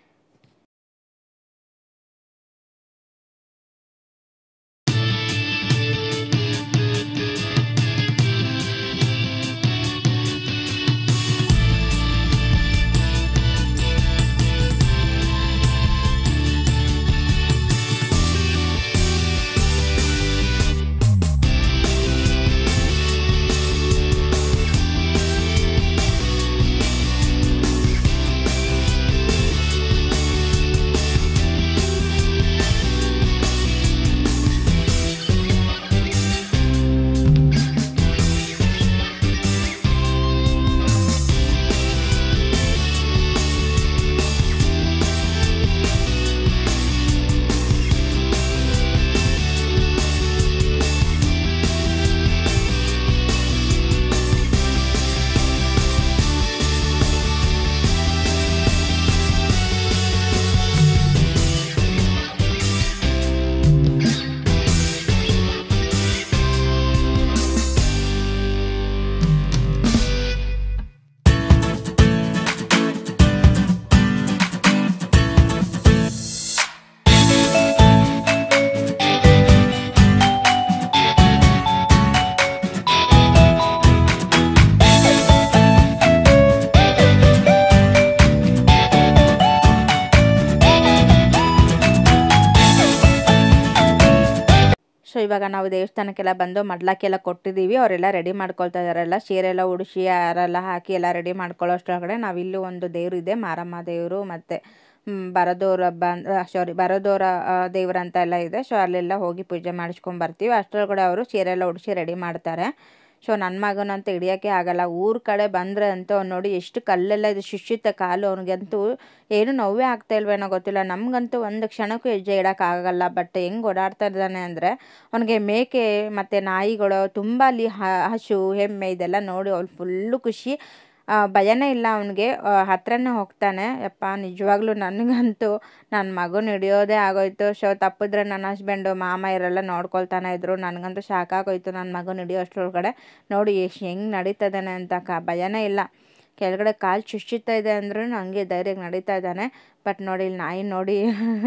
ಸೊ ಇವಾಗ ನಾವು ದೇವಸ್ಥಾನಕ್ಕೆಲ್ಲ ಬಂದು ಮಡ್ಲಕ್ಕೆಲ್ಲ ಕೊಟ್ಟಿದ್ದೀವಿ ಅವರೆಲ್ಲ ರೆಡಿ ಮಾಡ್ಕೊಳ್ತಾ ಇದ್ದಾರೆಲ್ಲ ಸೀರೆ ಎಲ್ಲ ಉಡಿಸಿ ಯಾರೆಲ್ಲ ಹಾಕಿ ಎಲ್ಲ ರೆಡಿ ಮಾಡ್ಕೊಳ್ಳೋ ಅಷ್ಟರೊಳಗಡೆ ನಾವು ಇಲ್ಲೂ ಒಂದು ದೇವರು ಇದೆ ಮಾರಮ್ಮ ದೇವರು ಮತ್ತು ಬರೋದವ್ರ ಹಬ್ಬ ಸಾರಿ ಬರೋದವ್ರ ದೇವ್ರ ಅಂತ ಎಲ್ಲ ಇದೆ ಸೊ ಅಲ್ಲೆಲ್ಲ ಹೋಗಿ ಪೂಜೆ ಮಾಡಿಸ್ಕೊಂಡ್ ಬರ್ತೀವಿ ಅಷ್ಟರೊಳಗಡೆ ಅವರು ಸೀರೆ ಎಲ್ಲ ಉಡಿಸಿ ರೆಡಿ ಮಾಡ್ತಾರೆ ಸೊ ನನ್ನ ಮಗನಂತೂ ಹಿಡಿಯೋಕ್ಕೆ ಆಗಲ್ಲ ಊರ ಕಡೆ ಬಂದರೆ ಅಂತೂ ಅವ್ನು ನೋಡಿ ಎಷ್ಟು ಕಲ್ಲೆಲ್ಲ ಇದು ಶುಶಿತ ಕಾಲು ಅವ್ನಿಗಂತೂ ಏನು ನೋವೇ ಆಗ್ತಾ ಇಲ್ವೇನೋ ಗೊತ್ತಿಲ್ಲ ನಮಗಂತೂ ಒಂದು ಕ್ಷಣಕ್ಕೂ ಹೆಜ್ಜೆ ಇಡೋಕ್ಕಾಗಲ್ಲ ಬಟ್ ಹೆಂಗೆ ಓಡಾಡ್ತಾ ಇದ್ದಾನೆ ಅಂದರೆ ಅವನಿಗೆ ಮೇಕೆ ಮತ್ತು ನಾಯಿಗಳು ತುಂಬ ಅಲ್ಲಿ ಹ- ಹಸು ಎಮ್ಮೆ ಇದೆಲ್ಲ ನೋಡಿ ಅವ್ಳು ಫುಲ್ಲು ಖುಷಿ ಆ, ಭಯನೇ ಇಲ್ಲ ಅವನಿಗೆ ಹತ್ರನೇ ಹೋಗ್ತಾನೆ ಯಪ್ಪ ನಿಜವಾಗ್ಲೂ ನನಗಂತೂ ನನ್ನ ಮಗನ ಹಿಡಿಯೋದೇ ಆಗೋಯ್ತು ಸೊ ತಪ್ಪಿದ್ರೆ ನನ್ನ ಹಸ್ಬೆಂಡು ಮಾಮ ಇವರೆಲ್ಲ ನೋಡ್ಕೊಳ್ತಾನೆ ಇದ್ರು ನನಗಂತೂ ಸಾಕಾಗೋಯ್ತು ನನ್ನ ಮಗನ ಹಿಡಿಯೋ ಅಷ್ಟರೊಳಗಡೆ ನೋಡಿ ಎಷ್ಟು ಹೆಂಗೆ ನಡೀತದಾನೆ ಅಂತ ಕ ಭಯನೇ ಇಲ್ಲ ಕೆಳಗಡೆ ಕಾಲು ಚುಚ್ಚುತ್ತಾ ಇದೆ ಅಂದ್ರೂ ಹಂಗೆ ಧೈರ್ಯಕ್ಕೆ ನಡೀತಾ ಇದ್ದಾನೆ ಬಟ್ ನೋಡಿ ಇಲ್ಲಿ ನಾಯಿ ನೋಡಿ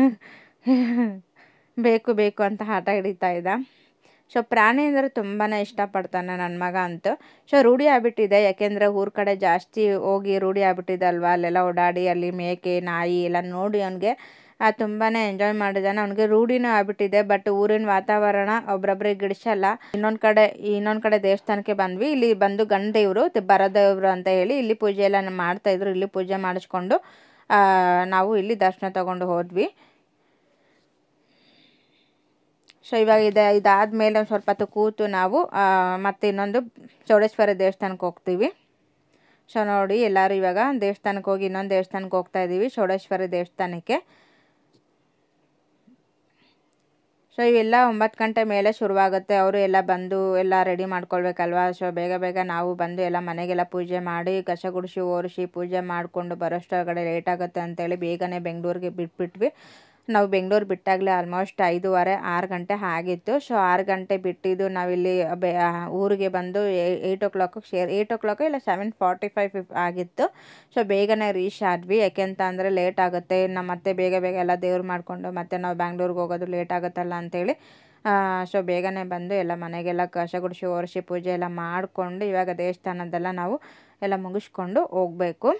ಬೇಕು ಬೇಕು ಅಂತ ಹಠ ಹಿಡಿತಾ ಇದ್ದ ಸೊ ಪ್ರಾಣಿ ಅಂದರೆ ತುಂಬಾ ಇಷ್ಟಪಡ್ತಾನೆ ನನ್ನ ಮಗ ಅಂತೂ ಸೊ ರೂಢಿ ಆಗ್ಬಿಟ್ಟಿದೆ ಯಾಕೆಂದರೆ ಊರ ಕಡೆ ಜಾಸ್ತಿ ಹೋಗಿ ರೂಢಿ ಆಗ್ಬಿಟ್ಟಿದೆ ಅಲ್ವಾ ಅಲ್ಲೆಲ್ಲ ಓಡಾಡಿ ಅಲ್ಲಿ ಮೇಕೆ ನಾಯಿ ಎಲ್ಲ ನೋಡಿ ಅವನಿಗೆ ತುಂಬಾ ಎಂಜಾಯ್ ಮಾಡಿದ್ದಾನೆ ಅವ್ನಿಗೆ ರೂಢಿನೂ ಆಗ್ಬಿಟ್ಟಿದೆ ಬಟ್ ಊರಿನ ವಾತಾವರಣ ಒಬ್ರೊಬ್ರಿಗೆ ಗಿಡಿಸಲ್ಲ ಇನ್ನೊಂದು ಕಡೆ ಇನ್ನೊಂದು ಕಡೆ ದೇವಸ್ಥಾನಕ್ಕೆ ಬಂದ್ವಿ ಇಲ್ಲಿ ಬಂದು ಗಂಡ ದೇವರು ಬರದೇವ್ರು ಅಂತ ಹೇಳಿ ಇಲ್ಲಿ ಪೂಜೆ ಎಲ್ಲ ಮಾಡ್ತಾ ಇದ್ರು ಇಲ್ಲಿ ಪೂಜೆ ಮಾಡಿಸ್ಕೊಂಡು ಆ, ನಾವು ಇಲ್ಲಿ ದರ್ಶನ ತಗೊಂಡು ಹೋದ್ವಿ ಸೊ ಇವಾಗ ಇದೆ ಇದಾದಮೇಲೆ ಒಂದು ಸ್ವಲ್ಪ ಹೊತ್ತು ಕೂತು ನಾವು ಆ, ಮತ್ತೆ ಇನ್ನೊಂದು ಚೌಡೇಶ್ವರ ದೇವಸ್ಥಾನಕ್ಕೆ ಹೋಗ್ತೀವಿ ಸೊ ನೋಡಿ ಎಲ್ಲರೂ ಇವಾಗ ದೇವಸ್ಥಾನಕ್ಕೆ ಹೋಗಿ ಇನ್ನೊಂದು ದೇವಸ್ಥಾನಕ್ಕೆ ಹೋಗ್ತಾ ಇದ್ದೀವಿ ಚೌಡೇಶ್ವರಿ ದೇವಸ್ಥಾನಕ್ಕೆ ಸೊ ಇವೆಲ್ಲ ಒಂಬತ್ತು ಗಂಟೆ ಮೇಲೆ ಶುರುವಾಗುತ್ತೆ ಅವರು ಎಲ್ಲ ಬಂದು ಎಲ್ಲ ರೆಡಿ ಮಾಡ್ಕೊಳ್ಬೇಕಲ್ವಾ ಸೊ ಬೇಗ ಬೇಗ ನಾವು ಬಂದು ಎಲ್ಲ ಮನೆಗೆಲ್ಲ ಪೂಜೆ ಮಾಡಿ ಕಸ ಗುಡಿಸಿ ಒರೆಸಿ ಪೂಜೆ ಮಾಡಿಕೊಂಡು ಬರೋಷ್ಟೊಳಗಡೆ ಲೇಟ್ ಆಗುತ್ತೆ ಅಂತೇಳಿ ಬೇಗನೆ ಬೆಂಗಳೂರಿಗೆ ಬಿಟ್ಬಿಟ್ವಿ ನಾವು ಬೆಂಗಳೂರು ಬಿಟ್ಟಾಗಲೇ ಆಲ್ಮೋಸ್ಟ್ ಐದೂವರೆ ಆರು ಗಂಟೆ ಆಗಿತ್ತು ಸೊ ಆರು ಗಂಟೆ ಬಿಟ್ಟಿದ್ದು ನಾವಿಲ್ಲಿ ಬೆ ಊರಿಗೆ ಬಂದು ಏಯ್ಟ್ ಓ ಕ್ಲಾಕಿಗೆ ಶೇರ್ ಏಯ್ಟ್ ಓ ಕ್ಲಾಕ್ ಇಲ್ಲ ಸೆವೆನ್ ಫಾರ್ಟಿ ಫೈವ್ ಫಿಫ್ ಆಗಿತ್ತು ಸೊ ಬೇಗನೆ ರೀಚ್ ಆದ್ವಿ ಯಾಕೆಂತ ಅಂದರೆ ಲೇಟ್ ಆಗುತ್ತೆ ನಮ್ಮ ಮತ್ತೆ ಬೇಗ ಬೇಗ ಎಲ್ಲ ದೇವ್ರು ಮಾಡಿಕೊಂಡು ಮತ್ತೆ ನಾವು ಬ್ಯಾಂಗ್ಳೂರಿಗೆ ಹೋಗೋದು ಲೇಟ್ ಆಗುತ್ತಲ್ಲ ಅಂತೇಳಿ ಸೊ ಬೇಗನೆ ಬಂದು ಎಲ್ಲ ಮನೆಗೆಲ್ಲ ಕಸ ಗುಡಿಸಿ ಒರೆಸಿ ಪೂಜೆ ಎಲ್ಲ ಮಾಡಿಕೊಂಡು ಇವಾಗ ದೇವಸ್ಥಾನದೆಲ್ಲ ನಾವು ಎಲ್ಲ ಮುಗಿಸ್ಕೊಂಡು ಹೋಗಬೇಕು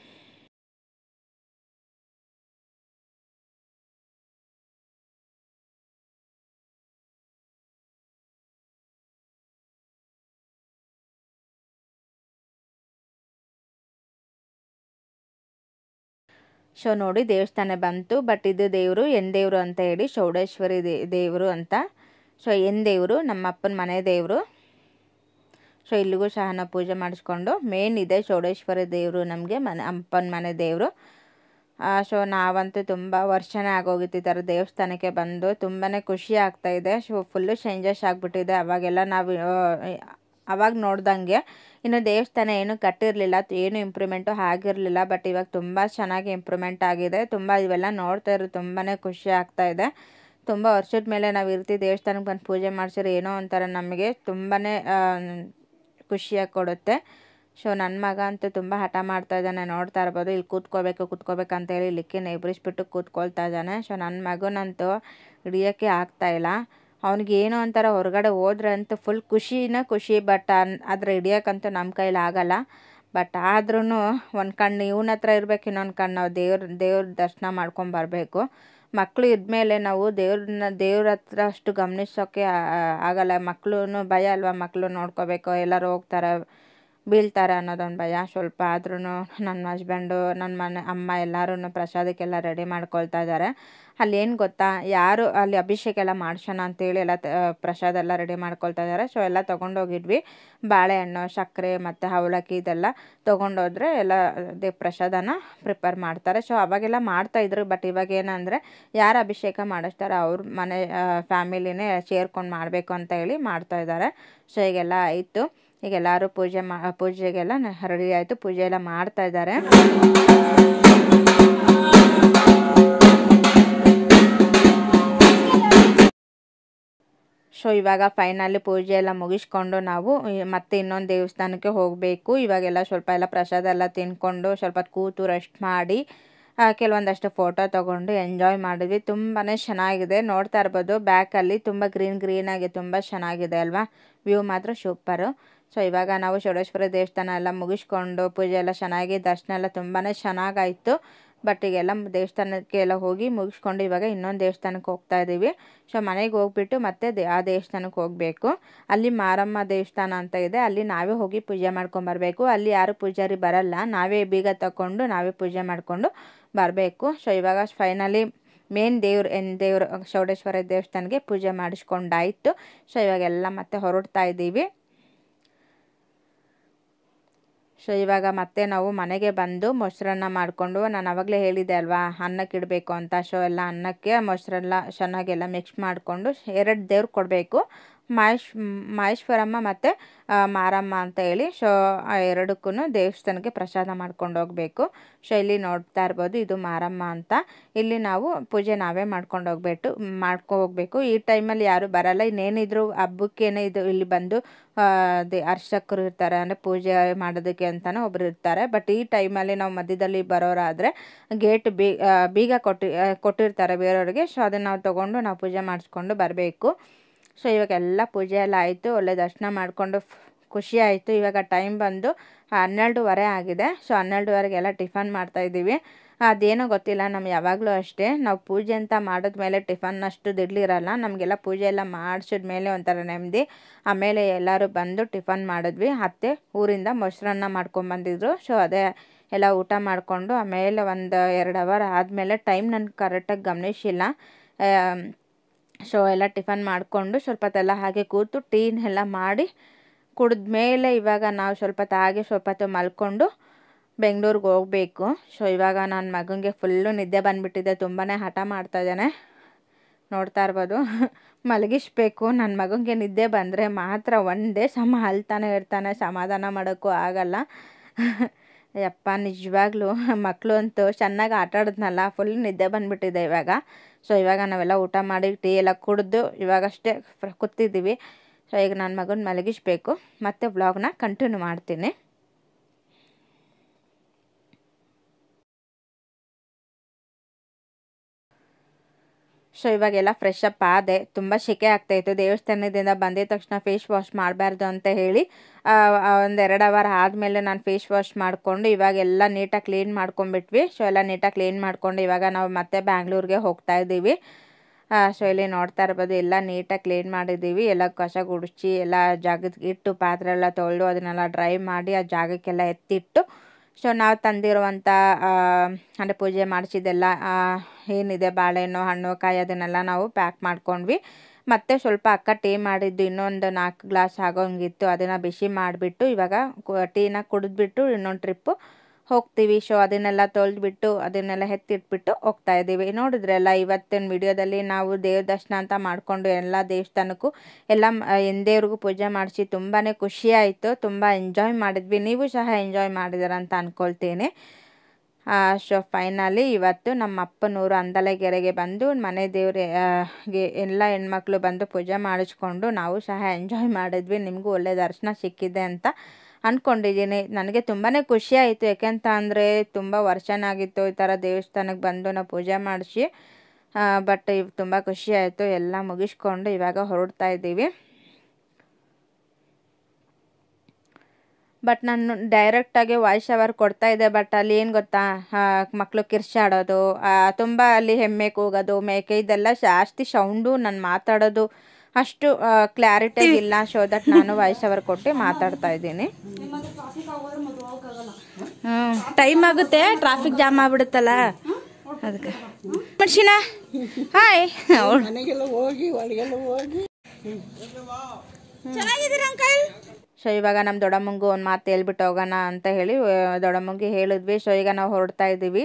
ಸೊ ನೋಡಿ ದೇವಸ್ಥಾನ ಬಂತು ಬಟ್ ಇದು ದೇವರು ಎನ್ ದೇವರು ಅಂತ ಹೇಳಿ ಚೌಡೇಶ್ವರಿ ದೇ ದೇವರು ಅಂತ ಸೊ ಎನ್ ದೇವರು ನಮ್ಮ ಅಪ್ಪನ ಮನೆ ದೇವರು ಸೊ ಇಲ್ಲಿಗೂ ಸಹ ನಾವು ಪೂಜೆ ಮಾಡಿಸ್ಕೊಂಡು ಮೇನ್ ಇದೆ ಚೌಡೇಶ್ವರಿ ದೇವರು ನಮಗೆ ಮನೆ ಅಪ್ಪನ ಮನೆ ದೇವರು ಸೊ ನಾವಂತೂ ತುಂಬ ವರ್ಷನೇ ಆಗೋಗಿತ್ತು ಈ ಥರ ದೇವಸ್ಥಾನಕ್ಕೆ ಬಂದು ತುಂಬಾ ಖುಷಿ ಆಗ್ತಾ ಇದೆ ಸೊ ಫುಲ್ಲು ಚೇಂಜಸ್ ಆಗಿಬಿಟ್ಟಿದೆ ಅವಾಗೆಲ್ಲ ನಾವು ಅವಾಗ ನೋಡ್ದಂಗೆ ಇನ್ನು ದೇವಸ್ಥಾನ ಏನು ಕಟ್ಟಿರಲಿಲ್ಲ ಏನು ಇಂಪ್ರೂವ್ಮೆಂಟು ಆಗಿರಲಿಲ್ಲ ಬಟ್ ಇವಾಗ ತುಂಬ ಚೆನ್ನಾಗಿ ಇಂಪ್ರೂವ್ಮೆಂಟ್ ಆಗಿದೆ ತುಂಬ ಇವೆಲ್ಲ ನೋಡ್ತಾ ಇರೋ ತುಂಬಾ ಖುಷಿ ಆಗ್ತಾ ಇದೆ ತುಂಬ ವರ್ಷದ ಮೇಲೆ ನಾವು ಇರ್ತೀವಿ ದೇವಸ್ಥಾನಕ್ಕೆ ಬಂದು ಪೂಜೆ ಮಾಡಿಸಿದ್ರೆ ಏನೋ ಒಂಥರ ನಮಗೆ ತುಂಬಾ ಖುಷಿಯಾಗಿ ಕೊಡುತ್ತೆ ಸೊ ನನ್ನ ಮಗ ಅಂತೂ ತುಂಬ ಹಠ ಮಾಡ್ತಾ ಇದ್ದಾನೆ ನೋಡ್ತಾ ಇರ್ಬೋದು ಇಲ್ಲಿ ಕೂತ್ಕೋಬೇಕು ಕೂತ್ಕೋಬೇಕು ಅಂತೇಳಿ ಇಲ್ಲಿಕ್ಕೆ ನೆಬ್ರಿಸ್ಬಿಟ್ಟು ಕೂತ್ಕೊಳ್ತಾ ಇದ್ದಾನೆ ಸೊ ನನ್ನ ಮಗನಂತೂ ಹಿಡಿಯೋಕ್ಕೆ ಆಗ್ತಾ ಇಲ್ಲ ಅವ್ನಿಗೆ ಏನೋ ಒಂಥರ ಹೊರಗಡೆ ಹೋದ್ರೆ ಅಂತೂ ಫುಲ್ ಖುಷಿನ ಖುಷಿ ಬಟ್ ಅದ್ರ ಹಿಡಿಯೋಕ್ಕಂತೂ ನಮ್ಮ ಕೈಲಿ ಆಗಲ್ಲ ಬಟ್ ಆದ್ರೂ ಒಂದು ಕಣ್ಣು ಇವನ ಹತ್ರ ಇರ್ಬೇಕು ಇನ್ನೊಂದು ಕಣ್ಣು ನಾವು ದೇವ್ರ ದೇವ್ರ ದರ್ಶನ ಮಾಡ್ಕೊಂಬರ್ಬೇಕು ಮಕ್ಕಳು ಇದ್ಮೇಲೆ ನಾವು ದೇವ್ರನ್ನ ದೇವ್ರ ಹತ್ರ ಅಷ್ಟು ಗಮನಿಸೋಕ್ಕೆ ಆಗಲ್ಲ ಮಕ್ಕಳು ಭಯ ಅಲ್ವಾ ಮಕ್ಕಳು ನೋಡ್ಕೋಬೇಕು ಎಲ್ಲರೂ ಹೋಗ್ತಾರೆ ಬೀಳ್ತಾರೆ ಅನ್ನೋದೊಂದು ಭಯ ಸ್ವಲ್ಪ ಆದ್ರೂ ನನ್ನ ಹಸ್ಬೆಂಡು ನನ್ನ ಮನೆ ಅಮ್ಮ ಎಲ್ಲರೂ ಪ್ರಸಾದಕ್ಕೆಲ್ಲ ರೆಡಿ ಮಾಡ್ಕೊಳ್ತಾ ಇದ್ದಾರೆ ಅಲ್ಲಿ ಏನು ಗೊತ್ತಾ ಯಾರು ಅಲ್ಲಿ ಅಭಿಷೇಕ ಎಲ್ಲ ಮಾಡ್ಸೋಣ ಅಂತೇಳಿ ಎಲ್ಲ ತ ಪ್ರಸಾದ ಎಲ್ಲ ರೆಡಿ ಮಾಡ್ಕೊಳ್ತಾ ಇದ್ದಾರೆ ಸೊ ಎಲ್ಲ ತೊಗೊಂಡೋಗಿದ್ವಿ ಬಾಳೆಹಣ್ಣು ಸಕ್ಕರೆ ಮತ್ತು ಅವಲಕ್ಕಿ ಇದೆಲ್ಲ ತೊಗೊಂಡೋದ್ರೆ ಎಲ್ಲ ದೇ ಪ್ರಸಾದನ ಪ್ರಿಪೇರ್ ಮಾಡ್ತಾರೆ ಸೊ ಅವಾಗೆಲ್ಲ ಮಾಡ್ತಾಯಿದ್ರು ಬಟ್ ಇವಾಗ ಏನಂದರೆ ಯಾರು ಅಭಿಷೇಕ ಮಾಡಿಸ್ತಾರೆ ಅವ್ರ ಮನೆ ಫ್ಯಾಮಿಲಿನೇ ಸೇರ್ಕೊಂಡು ಮಾಡಬೇಕು ಅಂತ ಹೇಳಿ ಮಾಡ್ತಾ ಇದ್ದಾರೆ ಸೊ ಈಗೆಲ್ಲ ಆಯಿತು ಈಗ ಎಲ್ಲರೂ ಪೂಜೆ ಮಾ ಪೂಜೆಗೆಲ್ಲ ರೆಡಿ ಆಯಿತು ಪೂಜೆ ಎಲ್ಲ ಮಾಡ್ತಾ ಇದ್ದಾರೆ ಸೊ ಇವಾಗ ಫೈನಲಿ ಪೂಜೆ ಎಲ್ಲ ಮುಗಿಸ್ಕೊಂಡು ನಾವು ಮತ್ತೆ ಇನ್ನೊಂದು ದೇವಸ್ಥಾನಕ್ಕೆ ಹೋಗಬೇಕು ಇವಾಗೆಲ್ಲ ಸ್ವಲ್ಪ ಎಲ್ಲ ಪ್ರಸಾದ ಎಲ್ಲ ತಿನ್ಕೊಂಡು ಸ್ವಲ್ಪ ಕೂತು ರೆಸ್ಟ್ ಮಾಡಿ ಕೆಲವೊಂದಷ್ಟು ಫೋಟೋ ತೊಗೊಂಡು ಎಂಜಾಯ್ ಮಾಡಿದ್ವಿ ತುಂಬಾ ಚೆನ್ನಾಗಿದೆ ನೋಡ್ತಾ ಇರ್ಬೋದು ಬ್ಯಾಕಲ್ಲಿ ತುಂಬ ಗ್ರೀನ್ ಗ್ರೀನಾಗಿ ತುಂಬ ಚೆನ್ನಾಗಿದೆ ಅಲ್ವಾ ವ್ಯೂ ಮಾತ್ರ ಸೂಪರು ಸೊ ಇವಾಗ ನಾವು ಚೌಡೇಶ್ವರಿ ದೇವಸ್ಥಾನ ಎಲ್ಲ ಮುಗಿಸ್ಕೊಂಡು ಪೂಜೆ ಎಲ್ಲ ಚೆನ್ನಾಗಿ ದರ್ಶನ ಎಲ್ಲ ತುಂಬಾ ಚೆನ್ನಾಗಾಯಿತು ಬಟ್ ಈಗೆಲ್ಲ ದೇವಸ್ಥಾನಕ್ಕೆ ಎಲ್ಲ ಹೋಗಿ ಮುಗಿಸ್ಕೊಂಡು ಇವಾಗ ಇನ್ನೊಂದು ದೇವಸ್ಥಾನಕ್ಕೆ ಹೋಗ್ತಾ ಇದ್ದೀವಿ ಸೊ ಮನೆಗೆ ಹೋಗ್ಬಿಟ್ಟು ಮತ್ತೆ ದೇ ಆ ದೇವಸ್ಥಾನಕ್ಕೆ ಹೋಗಬೇಕು ಅಲ್ಲಿ ಮಾರಮ್ಮ ದೇವಸ್ಥಾನ ಅಂತ ಇದೆ ಅಲ್ಲಿ ನಾವೇ ಹೋಗಿ ಪೂಜೆ ಮಾಡ್ಕೊಂಬರ್ಬೇಕು ಅಲ್ಲಿ ಯಾರು ಪೂಜಾರಿ ಬರಲ್ಲ ನಾವೇ ಬೀಗ ತಗೊಂಡು ನಾವೇ ಪೂಜೆ ಮಾಡಿಕೊಂಡು ಬರಬೇಕು ಸೊ ಇವಾಗ ಫೈನಲಿ ಮೇನ್ ದೇವ್ರು ಎನ್ ದೇವ್ರು ಚೌಡೇಶ್ವರ ದೇವಸ್ಥಾನಕ್ಕೆ ಪೂಜೆ ಮಾಡಿಸ್ಕೊಂಡಾಯಿತು ಸೊ ಇವಾಗೆಲ್ಲ ಮತ್ತೆ ಹೊರಡ್ತಾ ಇದ್ದೀವಿ ಸೊ ಇವಾಗ ಮತ್ತೆ ನಾವು ಮನೆಗೆ ಬಂದು ಮೊಸರನ್ನ ಮಾಡಿಕೊಂಡು ನಾನು ಆವಾಗಲೇ ಹೇಳಿದ್ದೆ ಅಲ್ವಾ ಅನ್ನಕ್ಕೆ ಇಡಬೇಕು ಅಂತ ಸೊ ಎಲ್ಲ ಅನ್ನಕ್ಕೆ ಮೊಸರೆಲ್ಲ ಚೆನ್ನಾಗೆಲ್ಲ ಮಿಕ್ಸ್ ಮಾಡಿಕೊಂಡು ಎರಡು ದೇವ್ರು ಕೊಡಬೇಕು ಮಹೇಶ್ ಮಹೇಶ್ವರಮ್ಮ ಮತ್ತು ಮಾರಮ್ಮ ಅಂತ ಹೇಳಿ ಸೊ ಆ ಎರಡಕ್ಕೂ ದೇವಸ್ಥಾನಕ್ಕೆ ಪ್ರಸಾದ ಮಾಡ್ಕೊಂಡು ಹೋಗಬೇಕು ಸೊ ಇಲ್ಲಿ ನೋಡ್ತಾ ಇರ್ಬೋದು ಇದು ಮಾರಮ್ಮ ಅಂತ ಇಲ್ಲಿ ನಾವು ಪೂಜೆ ನಾವೇ ಮಾಡ್ಕೊಂಡು ಹೋಗ್ಬಿಟ್ಟು ಮಾಡ್ಕೊ ಹೋಗ್ಬೇಕು ಈ ಟೈಮಲ್ಲಿ ಯಾರು ಬರಲ್ಲ ಇನ್ನೇನಿದ್ರು ಹಬ್ಬಕ್ಕೇನೆ ಇದು ಇಲ್ಲಿ ಬಂದು ದೇ ಅರ್ಚಕರು ಇರ್ತಾರೆ ಅಂದರೆ ಪೂಜೆ ಮಾಡೋದಕ್ಕೆ ಅಂತಲೇ ಒಬ್ರು ಇರ್ತಾರೆ ಬಟ್ ಈ ಟೈಮಲ್ಲಿ ನಾವು ಮಧ್ಯದಲ್ಲಿ ಬರೋರಾದರೆ ಗೇಟ್ ಬೀ ಬೀಗ ಕೊಟ್ಟಿ ಕೊಟ್ಟಿರ್ತಾರೆ ಬೇರೆಯವ್ರಿಗೆ ಸೊ ಅದನ್ನು ನಾವು ತೊಗೊಂಡು ನಾವು ಪೂಜೆ ಮಾಡಿಸ್ಕೊಂಡು ಬರಬೇಕು ಸೊ ಇವಾಗ ಎಲ್ಲ ಪೂಜೆ ಎಲ್ಲ ಆಯಿತು ಒಳ್ಳೆ ದರ್ಶನ ಮಾಡಿಕೊಂಡು ಖುಷಿ ಆಯಿತು ಇವಾಗ ಟೈಮ್ ಬಂದು ಹನ್ನೆರಡುವರೆ ಆಗಿದೆ ಸೊ ಹನ್ನೆರಡುವರೆಗೆಲ್ಲ ಟಿಫನ್ ಮಾಡ್ತಾಯಿದ್ದೀವಿ ಅದೇನೋ ಗೊತ್ತಿಲ್ಲ ನಮ್ಗೆ ಯಾವಾಗಲೂ ಅಷ್ಟೇ ನಾವು ಪೂಜೆ ಅಂತ ಮಾಡಿದ್ಮೇಲೆ ಟಿಫನ್ ಅಷ್ಟು ದಿಡ್ಲಿರಲ್ಲ ನಮಗೆಲ್ಲ ಪೂಜೆ ಎಲ್ಲ ಮಾಡಿಸಿದ್ಮೇಲೆ ಒಂಥರ ನೆಮ್ಮದಿ ಆಮೇಲೆ ಎಲ್ಲರೂ ಬಂದು ಟಿಫನ್ ಮಾಡಿದ್ವಿ ಅತ್ತೆ ಊರಿಂದ ಮೊಸರನ್ನ ಮಾಡ್ಕೊಂಬಂದಿದ್ರು ಸೊ ಅದೇ ಎಲ್ಲ ಊಟ ಮಾಡಿಕೊಂಡು ಆಮೇಲೆ ಒಂದು ಎರಡು ಅವರ್ ಆದಮೇಲೆ ಟೈಮ್ ನನಗೆ ಕರೆಕ್ಟಾಗಿ ಗಮನಿಸಿಲ್ಲ ಸೊ ಎಲ್ಲ ಟಿಫನ್ ಮಾಡಿಕೊಂಡು ಸ್ವಲ್ಪ ಹೊತ್ತೆಲ್ಲ ಹಾಗೆ ಕೂತು ಟೀನೆಲ್ಲ ಮಾಡಿ ಕುಡಿದ್ಮೇಲೆ ಇವಾಗ ನಾವು ಸ್ವಲ್ಪ ಹೊತ್ತು ಹಾಗೆ ಸ್ವಲ್ಪ ಹೊತ್ತು ಮಲ್ಕೊಂಡು ಬೆಂಗಳೂರಿಗೆ ಹೋಗಬೇಕು ಸೊ ಇವಾಗ ನನ್ನ ಮಗನಿಗೆ ಫುಲ್ಲು ನಿದ್ದೆ ಬಂದುಬಿಟ್ಟಿದೆ ತುಂಬಾ ಹಠ ಮಾಡ್ತಾ ಇದ್ದಾನೆ ನೋಡ್ತಾ ಇರ್ಬೋದು ಮಲಗಿಸ್ಬೇಕು ನನ್ನ ಮಗನಿಗೆ ನಿದ್ದೆ ಬಂದರೆ ಮಾತ್ರ ಒಂದೇ ಸಮ ಅಳ್ತಾನೆ ಇರ್ತಾನೆ ಸಮಾಧಾನ ಮಾಡೋಕ್ಕೂ ಆಗಲ್ಲ ಯಪ್ಪ ನಿಜವಾಗ್ಲೂ ಮಕ್ಕಳು ಅಂತೂ ಚೆನ್ನಾಗಿ ಆಟ ಆಡಿದ್ನಲ್ಲ ಫುಲ್ ನಿದ್ದೆ ಬಂದುಬಿಟ್ಟಿದೆ ಇವಾಗ ಸೊ ಇವಾಗ ನಾವೆಲ್ಲ ಊಟ ಮಾಡಿ ಟೀ ಎಲ್ಲ ಕುಡಿದು ಇವಾಗಷ್ಟೇ ಫ್ರ- ಕೂತಿದ್ದೀವಿ ಸೊ ಈಗ ನನ್ನ ಮಗನ ಮಲಗಿಸ್ಬೇಕು ಮತ್ತೆ ವ್ಲಾಗ್ನ ಕಂಟಿನ್ಯೂ ಮಾಡ್ತೀನಿ ಸೊ ಇವಾಗೆಲ್ಲ ಫ್ರೆಶ್ ಅಪ್ ಆದೆ ತುಂಬ ಸೆಕೆ ಆಗ್ತಾಯಿತ್ತು ದೇವಸ್ಥಾನದಿಂದ ಬಂದಿದ ತಕ್ಷಣ ಫೇಸ್ ವಾಶ್ ಮಾಡಬಾರ್ದು ಅಂತ ಹೇಳಿ ಒಂದು ಎರಡು ಅವರ್ ಆದಮೇಲೆ ನಾನು ಫೇಸ್ ವಾಶ್ ಮಾಡಿಕೊಂಡು ಇವಾಗೆಲ್ಲ ನೀಟಾಗಿ ಕ್ಲೀನ್ ಮಾಡ್ಕೊಂಡ್ಬಿಟ್ವಿ ಸೊ ಎಲ್ಲ ನೀಟಾಗಿ ಕ್ಲೀನ್ ಮಾಡ್ಕೊಂಡು ಇವಾಗ ನಾವು ಮತ್ತೆ ಬ್ಯಾಂಗ್ಳೂರಿಗೆ ಹೋಗ್ತಾ ಇದ್ದೀವಿ ಸೊ ಇಲ್ಲಿ ನೋಡ್ತಾ ಇರ್ಬೋದು ಎಲ್ಲ ನೀಟಾಗಿ ಕ್ಲೀನ್ ಮಾಡಿದ್ದೀವಿ ಎಲ್ಲ ಕಸ ಗುಡಿಸಿ ಎಲ್ಲ ಜಾಗದ ಇಟ್ಟು ಪಾತ್ರೆ ಎಲ್ಲ ತೊಳೆದು ಅದನ್ನೆಲ್ಲ ಡ್ರೈ ಮಾಡಿ ಆ ಜಾಗಕ್ಕೆಲ್ಲ ಎತ್ತಿಟ್ಟು ಸೊ ನಾವು ತಂದಿರುವಂಥ ಅಂದರೆ ಪೂಜೆ ಮಾಡಿಸಿದ್ದೆಲ್ಲ ಏನಿದೆ ಬಾಳೆಹಣ್ಣು ಹಣ್ಣು ಕಾಯಿ ಅದನ್ನೆಲ್ಲ ನಾವು ಪ್ಯಾಕ್ ಮಾಡ್ಕೊಂಡ್ವಿ ಮತ್ತು ಸ್ವಲ್ಪ ಅಕ್ಕ ಟೀ ಮಾಡಿದ್ದು ಇನ್ನೊಂದು ನಾಲ್ಕು ಗ್ಲಾಸ್ ಆಗೋಂಗಿತ್ತು ಅದನ್ನು ಬಿಸಿ ಮಾಡಿಬಿಟ್ಟು ಇವಾಗ ಕು- ಟೀನ ಕುಡಿದ್ಬಿಟ್ಟು ಇನ್ನೊಂದು ಟ್ರಿಪ್ಪು ಹೋಗ್ತೀವಿ ಸೊ ಅದನ್ನೆಲ್ಲ ತೊಳೆದ್ಬಿಟ್ಟು ಅದನ್ನೆಲ್ಲ ಎತ್ತಿಟ್ಬಿಟ್ಟು ಹೋಗ್ತಾ ಇದ್ದೀವಿ ನೋಡಿದ್ರಲ್ಲ ಇವತ್ತಿನ ವಿಡಿಯೋದಲ್ಲಿ ನಾವು ದೇವ್ರ ದರ್ಶನ ಅಂತ ಮಾಡಿಕೊಂಡು ಎಲ್ಲ ದೇವಸ್ಥಾನಕ್ಕೂ ಎಲ್ಲ ಎಂದೇವ್ರಿಗೂ ಪೂಜೆ ಮಾಡಿಸಿ ತುಂಬಾ ಖುಷಿ ಆಯಿತು ತುಂಬ ಎಂಜಾಯ್ ಮಾಡಿದ್ವಿ ನೀವು ಸಹ ಎಂಜಾಯ್ ಮಾಡಿದ್ದೀರ ಅಂತ ಅಂದ್ಕೊಳ್ತೀನಿ ಸೊ ಫೈನಲಿ ಇವತ್ತು ನಮ್ಮ ಅಪ್ಪನೂರು ಅಂದಲಗೆರೆಗೆ ಬಂದು ಮನೆ ದೇವ್ರ ಗೆ ಎಲ್ಲ ಹೆಣ್ಮಕ್ಳು ಬಂದು ಪೂಜೆ ಮಾಡಿಸ್ಕೊಂಡು ನಾವು ಸಹ ಎಂಜಾಯ್ ಮಾಡಿದ್ವಿ ನಿಮಗೂ ಒಳ್ಳೆ ದರ್ಶನ ಸಿಕ್ಕಿದೆ ಅಂತ ಅಂದ್ಕೊಂಡಿದ್ದೀನಿ ನನಗೆ ತುಂಬಾ ಖುಷಿ ಆಯಿತು ಯಾಕೆಂತ ಅಂದರೆ ತುಂಬ ವರ್ಷನಾಗಿತ್ತು ಈ ಥರ ದೇವಸ್ಥಾನಕ್ಕೆ ಬಂದು ನಾವು ಪೂಜೆ ಮಾಡಿಸಿ ಬಟ್ ಇವ್ ತುಂಬ ಖುಷಿ ಆಯಿತು ಎಲ್ಲ ಮುಗಿಸ್ಕೊಂಡು ಇವಾಗ ಹೊರಡ್ತಾ ಇದ್ದೀವಿ ಬಟ್ ನಾನು ಡೈರೆಕ್ಟಾಗಿ ವಾಯ್ಸ್ ಓವರ್ ಕೊಡ್ತಾ ಇದ್ದೆ ಬಟ್ ಅಲ್ಲಿ ಏನು ಗೊತ್ತಾ ಮಕ್ಕಳು ಕಿರ್ಚಾಡೋದು ತುಂಬ ಅಲ್ಲಿ ಎಮ್ಮೆ ಕೂಗೋದು ಮೇಕೆ ಇದೆಲ್ಲ ಜಾಸ್ತಿ ಸೌಂಡು ನಾನು ಮಾತಾಡೋದು ಅಷ್ಟು ಕ್ಲಾರಿಟಿಯಾಗಿ ಇಲ್ಲ ಸೊ ದಟ್ ನಾನು ವಾಯ್ಸ್ ಓವರ್ ಕೊಟ್ಟು ಮಾತಾಡ್ತಾ ಇದ್ದೀನಿ ಹ್ಞೂ ಟೈಮ್ ಆಗುತ್ತೆ ಟ್ರಾಫಿಕ್ ಜಾಮ್ ಆಗ್ಬಿಡುತ್ತಲ್ಲ ಅದಕ್ಕೆ ಮರ್ಷಿನ ಹಾಯ್ ಸೊ ಇವಾಗ ನಮ್ಮ ದೊಡ್ಡಮ್ಮಂಗೂ ಒಂದು ಮಾತು ಹೇಳ್ಬಿಟ್ಟು ಹೋಗೋಣ ಅಂತ ಹೇಳಿ ಆ, ದೊಡ್ಡಮ್ಮಂಗೆ ಹೇಳಿದ್ವಿ ಸೊ ಈಗ ನಾವು ಹೊರಡ್ತಾ ಇದ್ದೀವಿ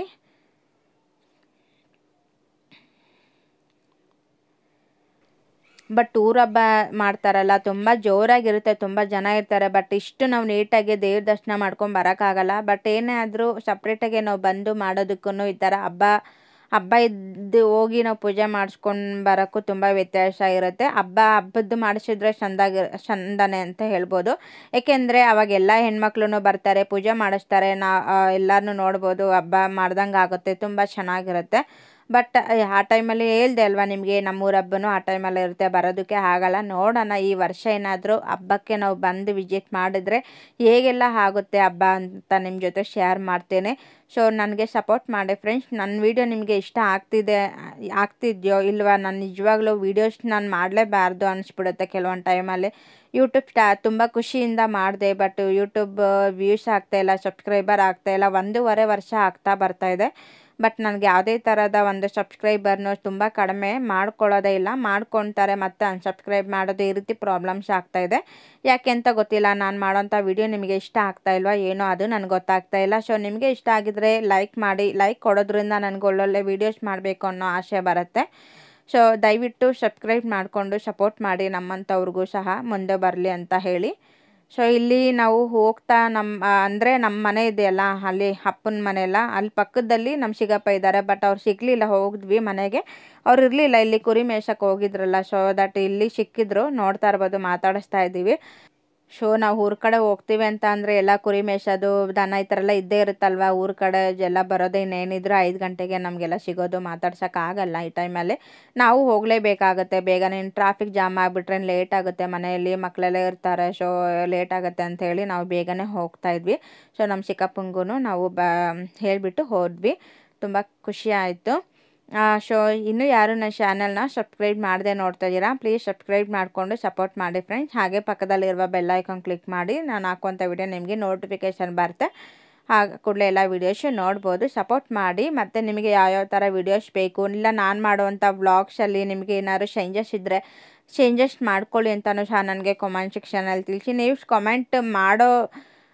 ಬಟ್ ಊರ ಹಬ್ಬ ಮಾಡ್ತಾರಲ್ಲ ತುಂಬ ಜೋರಾಗಿರುತ್ತೆ ತುಂಬ ಜನ ಇರ್ತಾರೆ ಬಟ್ ಇಷ್ಟು ನಾವು ನೀಟಾಗಿ ದೇವ್ರ ದರ್ಶನ ಮಾಡ್ಕೊಂಡು ಬರೋಕ್ಕಾಗಲ್ಲ ಬಟ್ ಏನೇ ಆದರೂ ಸಪ್ರೇಟಾಗಿ ನಾವು ಬಂದು ಮಾಡೋದಕ್ಕೂ ಈ ಥರ ಹಬ್ಬ ಹಬ್ಬ ಇದ್ದು ಹೋಗಿ ನಾವು ಪೂಜೆ ಮಾಡಿಸ್ಕೊಂಡು ಬರೋಕ್ಕೂ ತುಂಬ ವ್ಯತ್ಯಾಸ ಇರುತ್ತೆ ಹಬ್ಬ ಹಬ್ಬದ್ದು ಮಾಡಿಸಿದ್ರೆ ಚೆಂದಾಗಿ ಚಂದನೆ ಅಂತ ಹೇಳ್ಬೋದು ಏಕೆಂದರೆ ಅವಾಗ ಎಲ್ಲ ಹೆಣ್ಮಕ್ಳು ಬರ್ತಾರೆ ಪೂಜೆ ಮಾಡಿಸ್ತಾರೆ ನಾ ಎಲ್ಲರನ್ನೂ ನೋಡ್ಬೋದು ಹಬ್ಬ ಮಾಡ್ದಂಗೆ ಆಗುತ್ತೆ ತುಂಬ ಚೆನ್ನಾಗಿರುತ್ತೆ ಬಟ್ ಆ ಟೈಮಲ್ಲಿ ಹೇಳ್ದೆ ಅಲ್ವಾ ನಿಮಗೆ ನಮ್ಮೂರ ಹಬ್ಬನೂ ಆ ಟೈಮಲ್ಲಿ ಇರುತ್ತೆ ಬರೋದಕ್ಕೆ ಆಗಲ್ಲ ನೋಡೋಣ ಈ ವರ್ಷ ಏನಾದರೂ ಹಬ್ಬಕ್ಕೆ ನಾವು ಬಂದು ವಿಸಿಟ್ ಮಾಡಿದ್ರೆ ಹೇಗೆಲ್ಲ ಆಗುತ್ತೆ ಹಬ್ಬ ಅಂತ ನಿಮ್ಮ ಜೊತೆ ಶೇರ್ ಮಾಡ್ತೇನೆ ಸೊ ನನಗೆ ಸಪೋರ್ಟ್ ಮಾಡಿ ಫ್ರೆಂಡ್ಸ್ ನನ್ನ ವೀಡಿಯೋ ನಿಮಗೆ ಇಷ್ಟ ಆಗ್ತಿದೆ ಆಗ್ತಿದ್ಯೋ ಇಲ್ವಾ ನಾನು ನಿಜವಾಗ್ಲೂ ವೀಡಿಯೋಸ್ ನಾನು ಮಾಡಲೇಬಾರ್ದು ಅನಿಸ್ಬಿಡುತ್ತೆ ಕೆಲವೊಂದು ಟೈಮಲ್ಲಿ ಯೂಟ್ಯೂಬ್ ಸ್ಟಾ ತುಂಬ ಖುಷಿಯಿಂದ ಮಾಡಿದೆ ಬಟ್ ಯೂಟ್ಯೂಬ್ ವ್ಯೂಸ್ ಆಗ್ತಾಯಿಲ್ಲ ಸಬ್ಸ್ಕ್ರೈಬರ್ ಆಗ್ತಾಯಿಲ್ಲ ಒಂದೂವರೆ ವರ್ಷ ಆಗ್ತಾ ಬರ್ತಾಯಿದೆ ಬಟ್ ನನಗೆ ಯಾವುದೇ ಥರದ ಒಂದು ಸಬ್ಸ್ಕ್ರೈಬರ್ನು ತುಂಬ ಕಡಿಮೆ ಮಾಡ್ಕೊಳ್ಳೋದೇ ಇಲ್ಲ ಮಾಡ್ಕೊತಾರೆ ಮತ್ತು ಅನ್ಸಬ್ಸ್ಕ್ರೈಬ್ ಮಾಡೋದು ಈ ರೀತಿ ಪ್ರಾಬ್ಲಮ್ಸ್ ಆಗ್ತಾಯಿದೆ ಯಾಕೆ ಅಂತ ಗೊತ್ತಿಲ್ಲ ನಾನು ಮಾಡೋಂಥ ವಿಡಿಯೋ ನಿಮಗೆ ಇಷ್ಟ ಆಗ್ತಾ ಇಲ್ವಾ ಏನೋ ಅದು ನನಗೆ ಗೊತ್ತಾಗ್ತಾ ಇಲ್ಲ ಸೊ ನಿಮಗೆ ಇಷ್ಟ ಆಗಿದ್ರೆ ಲೈಕ್ ಮಾಡಿ ಲೈಕ್ ಕೊಡೋದ್ರಿಂದ ನನಗೆ ಒಳ್ಳೊಳ್ಳೆ ವೀಡಿಯೋಸ್ ಮಾಡಬೇಕು ಅನ್ನೋ ಆಸೆ ಬರುತ್ತೆ ಸೊ ದಯವಿಟ್ಟು ಸಬ್ಸ್ಕ್ರೈಬ್ ಮಾಡಿಕೊಂಡು ಸಪೋರ್ಟ್ ಮಾಡಿ ನಮ್ಮಂಥವ್ರಿಗೂ ಸಹ ಮುಂದೆ ಬರಲಿ ಅಂತ ಹೇಳಿ ಸೊ ಇಲ್ಲಿ ನಾವು ಹೋಗ್ತಾ ನಮ್ಮ ಅಂದರೆ ನಮ್ಮ ಮನೆ ಇದೆಯಲ್ಲ ಅಲ್ಲಿ ಅಪ್ಪನ ಮನೆ ಎಲ್ಲ ಅಲ್ಲಿ ಪಕ್ಕದಲ್ಲಿ ನಮ್ಮ ಶಿಗಪ್ಪ ಇದ್ದಾರೆ ಬಟ್ ಅವ್ರು ಸಿಗಲಿಲ್ಲ ಹೋಗಿದ್ವಿ ಮನೆಗೆ ಅವ್ರು ಇರಲಿಲ್ಲ ಇಲ್ಲಿ ಕುರಿ ಮೇಯ್ಸಕ್ಕೆ ಹೋಗಿದ್ರಲ್ಲ ಸೊ ದಟ್ ಇಲ್ಲಿ ಸಿಕ್ಕಿದ್ರು ನೋಡ್ತಾ ಇರ್ಬೋದು ಮಾತಾಡಿಸ್ತಾ ಇದ್ದೀವಿ ಸೊ ನಾವು ಊರ ಕಡೆ ಹೋಗ್ತೀವಿ ಅಂತ ಅಂದರೆ ಎಲ್ಲ ಕುರಿ ಮೇಯ್ಸೋದು ದನ ಈ ಥರ ಎಲ್ಲ ಇದ್ದೇ ಇರುತ್ತಲ್ವ ಊರ ಕಡೆ ಎಲ್ಲ ಬರೋದು ಇನ್ನೇನಿದ್ರು ಐದು ಗಂಟೆಗೆ ನಮಗೆಲ್ಲ ಸಿಗೋದು ಮಾತಾಡ್ಸೋಕ್ಕಾಗಲ್ಲ ಈ ಟೈಮಲ್ಲಿ ನಾವು ಹೋಗಲೇಬೇಕಾಗತ್ತೆ ಬೇಗನೆ ಟ್ರಾಫಿಕ್ ಜಾಮ್ ಆಗಿಬಿಟ್ರೆ ಲೇಟ್ ಆಗುತ್ತೆ ಮನೆಯಲ್ಲಿ ಮಕ್ಕಳೆಲ್ಲ ಇರ್ತಾರೆ ಸೊ ಲೇಟ್ ಆಗುತ್ತೆ ಅಂತ ಹೇಳಿ ನಾವು ಬೇಗನೆ ಹೋಗ್ತಾ ಇದ್ವಿ ಸೊ ನಮ್ಮ ಚಿಕ್ಕಪ್ಪಂಗೂ ನಾವು ಬ ಹೇಳಿಬಿಟ್ಟು ಹೋದ್ವಿ ತುಂಬ ಖುಷಿ ಆಯಿತು ಸೊ ಇನ್ನೂ ಯಾರು ನನ್ನ ಚಾನಲ್ನ ಸಬ್ಸ್ಕ್ರೈಬ್ ಮಾಡದೆ ನೋಡ್ತಾ ಇದ್ದೀರಾ ಪ್ಲೀಸ್ ಸಬ್ಸ್ಕ್ರೈಬ್ ಮಾಡಿಕೊಂಡು ಸಪೋರ್ಟ್ ಮಾಡಿ ಫ್ರೆಂಡ್ಸ್ ಹಾಗೆ ಪಕ್ಕದಲ್ಲಿರುವ ಬೆಲ್ ಐಕಾನ್ ಕ್ಲಿಕ್ ಮಾಡಿ ನಾನು ಹಾಕುವಂಥ ವಿಡಿಯೋ ನಿಮಗೆ ನೋಟಿಫಿಕೇಷನ್ ಬರುತ್ತೆ ಆಗ ಕೂಡಲೇ ಎಲ್ಲ ವೀಡಿಯೋಸು ನೋಡ್ಬೋದು ಸಪೋರ್ಟ್ ಮಾಡಿ ಮತ್ತು ನಿಮಗೆ ಯಾವ್ಯಾವ ಥರ ವೀಡಿಯೋಸ್ ಬೇಕು ಇಲ್ಲ ನಾನು ಮಾಡುವಂಥ ವ್ಲಾಗ್ಸಲ್ಲಿ ನಿಮಗೆ ಏನಾದ್ರು ಚೇಂಜಸ್ ಇದ್ದರೆ ಚೇಂಜಸ್ ಮಾಡ್ಕೊಳ್ಳಿ ಅಂತಲೂ ಸಹ ನನಗೆ ಕಮೆಂಟ್ ಸೆಕ್ಷನಲ್ಲಿ ತಿಳಿಸಿ ನೀವು ಕಮೆಂಟ್ ಮಾಡೋ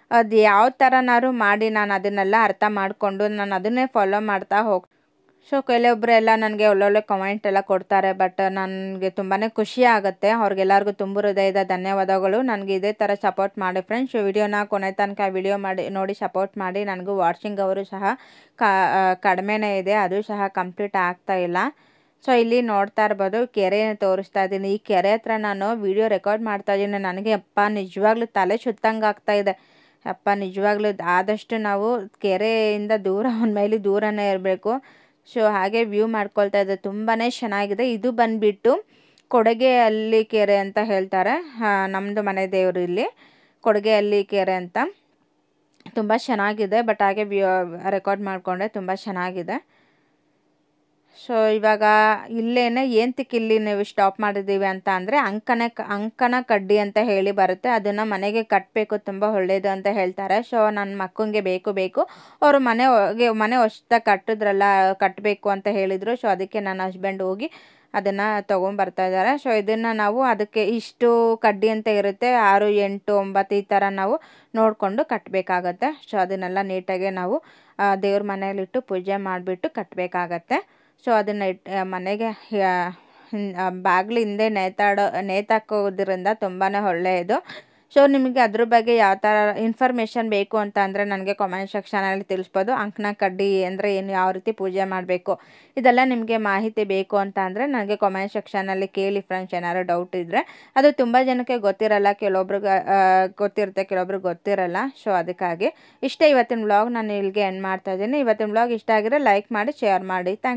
ಅದು ಯಾವ ಥರನಾದ್ರು ಮಾಡಿ ನಾನು ಅದನ್ನೆಲ್ಲ ಅರ್ಥ ಮಾಡಿಕೊಂಡು ನಾನು ಅದನ್ನೇ ಫಾಲೋ ಮಾಡ್ತಾ ಹೋಗ್ ಸೊ ಕೆಲವೊಬ್ಬರೆಲ್ಲ ನನಗೆ ಒಳ್ಳೊಳ್ಳೆ ಕಮೆಂಟ್ ಎಲ್ಲ ಕೊಡ್ತಾರೆ ಬಟ್ ನನಗೆ ತುಂಬಾ ಖುಷಿ ಆಗುತ್ತೆ ಅವ್ರಿಗೆಲ್ಲರಿಗೂ ತುಂಬ ಹೃದಯದ ಧನ್ಯವಾದಗಳು ನನಗೆ ಇದೇ ಥರ ಸಪೋರ್ಟ್ ಮಾಡಿ ಫ್ರೆಂಡ್ಸ್ ವಿಡಿಯೋನ ಕೊನೆ ತನಕ ವಿಡಿಯೋ ಮಾಡಿ ನೋಡಿ ಸಪೋರ್ಟ್ ಮಾಡಿ ನನಗೂ ವಾಚಿಂಗ್ ಅವರು ಸಹ ಕ ಕಡಿಮೆನೇ ಇದೆ ಅದು ಸಹ ಕಂಪ್ಲೀಟ್ ಆಗ್ತಾ ಇಲ್ಲ ಸೊ ಇಲ್ಲಿ ನೋಡ್ತಾ ಇರ್ಬೋದು ಕೆರೆ ತೋರಿಸ್ತಾ ಇದ್ದೀನಿ ಈ ಕೆರೆ ಹತ್ರ ನಾನು ವಿಡಿಯೋ ರೆಕಾರ್ಡ್ ಮಾಡ್ತಾ ಇದ್ದೀನಿ ನನಗೆ ಅಪ್ಪ ನಿಜವಾಗ್ಲೂ ತಲೆ ಸುತ್ತಂಗೆ ಆಗ್ತಾ ಇದೆ ಅಪ್ಪ ನಿಜವಾಗ್ಲೂ ಆದಷ್ಟು ನಾವು ಕೆರೆಯಿಂದ ದೂರ ಒಂದು ಮೈಲಿ ದೂರನೇ ಇರಬೇಕು ಸೊ ಹಾಗೆ ವ್ಯೂ ಮಾಡ್ಕೊಳ್ತಾ ಇದೆ ತುಂಬಾ ಚೆನ್ನಾಗಿದೆ ಇದು ಬಂದುಬಿಟ್ಟು ಕೊಡಗೆಹಳ್ಳಿ ಕೆರೆ ಅಂತ ಹೇಳ್ತಾರೆ ನಮ್ಮದು ಮನೆ ದೇವರು ಇಲ್ಲಿ ಕೊಡಗೆಹಳ್ಳಿ ಕೆರೆ ಅಂತ ತುಂಬ ಚೆನ್ನಾಗಿದೆ ಬಟ್ ಹಾಗೆ ವ್ಯೂ ರೆಕಾರ್ಡ್ ಮಾಡಿಕೊಂಡೆ ತುಂಬ ಚೆನ್ನಾಗಿದೆ ಸೊ ಇವಾಗ ಇಲ್ಲೇನೆ ಏಂತಕ್ಕೆ ಇಲ್ಲಿ ನೀವು ಸ್ಟಾಪ್ ಮಾಡಿದ್ದೀವಿ ಅಂತ ಅಂದರೆ ಅಂಕನ ಅಂಕನ ಕಡ್ಡಿ ಅಂತ ಹೇಳಿ ಬರುತ್ತೆ ಅದನ್ನು ಮನೆಗೆ ಕಟ್ಟಬೇಕು ತುಂಬ ಒಳ್ಳೆಯದು ಅಂತ ಹೇಳ್ತಾರೆ ಸೊ ನನ್ನ ಮಕ್ಕಂಗೆ ಬೇಕು ಬೇಕು ಅವರು ಮನೆ ಒಳಗೆ ಮನೆ ಹೊಸ್ದಾಗಿ ಕಟ್ಟಿದ್ರಲ್ಲ ಕಟ್ಟಬೇಕು ಅಂತ ಹೇಳಿದರು ಸೊ ಅದಕ್ಕೆ ನನ್ನ ಹಸ್ಬೆಂಡ್ ಹೋಗಿ ಅದನ್ನು ತೊಗೊಂಬರ್ತಾ ಇದ್ದಾರೆ ಸೊ ಇದನ್ನು ನಾವು ಅದಕ್ಕೆ ಇಷ್ಟು ಕಡ್ಡಿ ಅಂತ ಇರುತ್ತೆ ಆರು ಎಂಟು ಒಂಬತ್ತು ಈ ಥರ ನಾವು ನೋಡಿಕೊಂಡು ಕಟ್ಟಬೇಕಾಗತ್ತೆ ಸೊ ಅದನ್ನೆಲ್ಲ ನೀಟಾಗಿ ನಾವು ದೇವ್ರ ಮನೆಯಲ್ಲಿಟ್ಟು ಪೂಜೆ ಮಾಡಿಬಿಟ್ಟು ಕಟ್ಟಬೇಕಾಗತ್ತೆ ಸೊ ಅದನ್ನು ಇಟ್ ಮನೆಗೆ ಬಾಗಿಲು ಹಿಂದೆ ನೇತಾಡೋ ನೇತಾಕೋದ್ರಿಂದ ತುಂಬಾ ಒಳ್ಳೆಯದು ಸೊ ನಿಮಗೆ ಅದ್ರ ಬಗ್ಗೆ ಯಾವ ಥರ ಇನ್ಫಾರ್ಮೇಷನ್ ಬೇಕು ಅಂತ ಅಂದರೆ ನನಗೆ ಕಾಮೆಂಟ್ ಸೆಕ್ಷನಲ್ಲಿ ತಿಳಿಸ್ಬೋದು ಅಂಕನ ಕಡ್ಡಿ ಅಂದರೆ ಏನು ಯಾವ ರೀತಿ ಪೂಜೆ ಮಾಡಬೇಕು ಇದೆಲ್ಲ ನಿಮಗೆ ಮಾಹಿತಿ ಬೇಕು ಅಂತ ಅಂದರೆ ನನಗೆ ಕಾಮೆಂಟ್ ಸೆಕ್ಷನಲ್ಲಿ ಕೇಳಿ ಫ್ರೆಂಡ್ಸ್ ಏನಾದ್ರು ಡೌಟ್ ಇದ್ದರೆ ಅದು ತುಂಬ ಜನಕ್ಕೆ ಗೊತ್ತಿರಲ್ಲ ಕೆಲವೊಬ್ರಿಗೆ ಗೊತ್ತಿರುತ್ತೆ ಕೆಲವೊಬ್ರಿಗೆ ಗೊತ್ತಿರಲ್ಲ ಸೊ ಅದಕ್ಕಾಗಿ ಇಷ್ಟೇ ಇವತ್ತಿನ ವ್ಲಾಗ್ ನಾನು ಇಲ್ಲಿಗೆ ಎಂಡ್ ಮಾಡ್ತಾ ಇದ್ದೀನಿ ಇವತ್ತಿನ ವ್ಲಾಗ್ ಇಷ್ಟ ಆಗಿದ್ರೆ ಲೈಕ್ ಮಾಡಿ ಶೇರ್ ಮಾಡಿ ಥ್ಯಾಂಕ್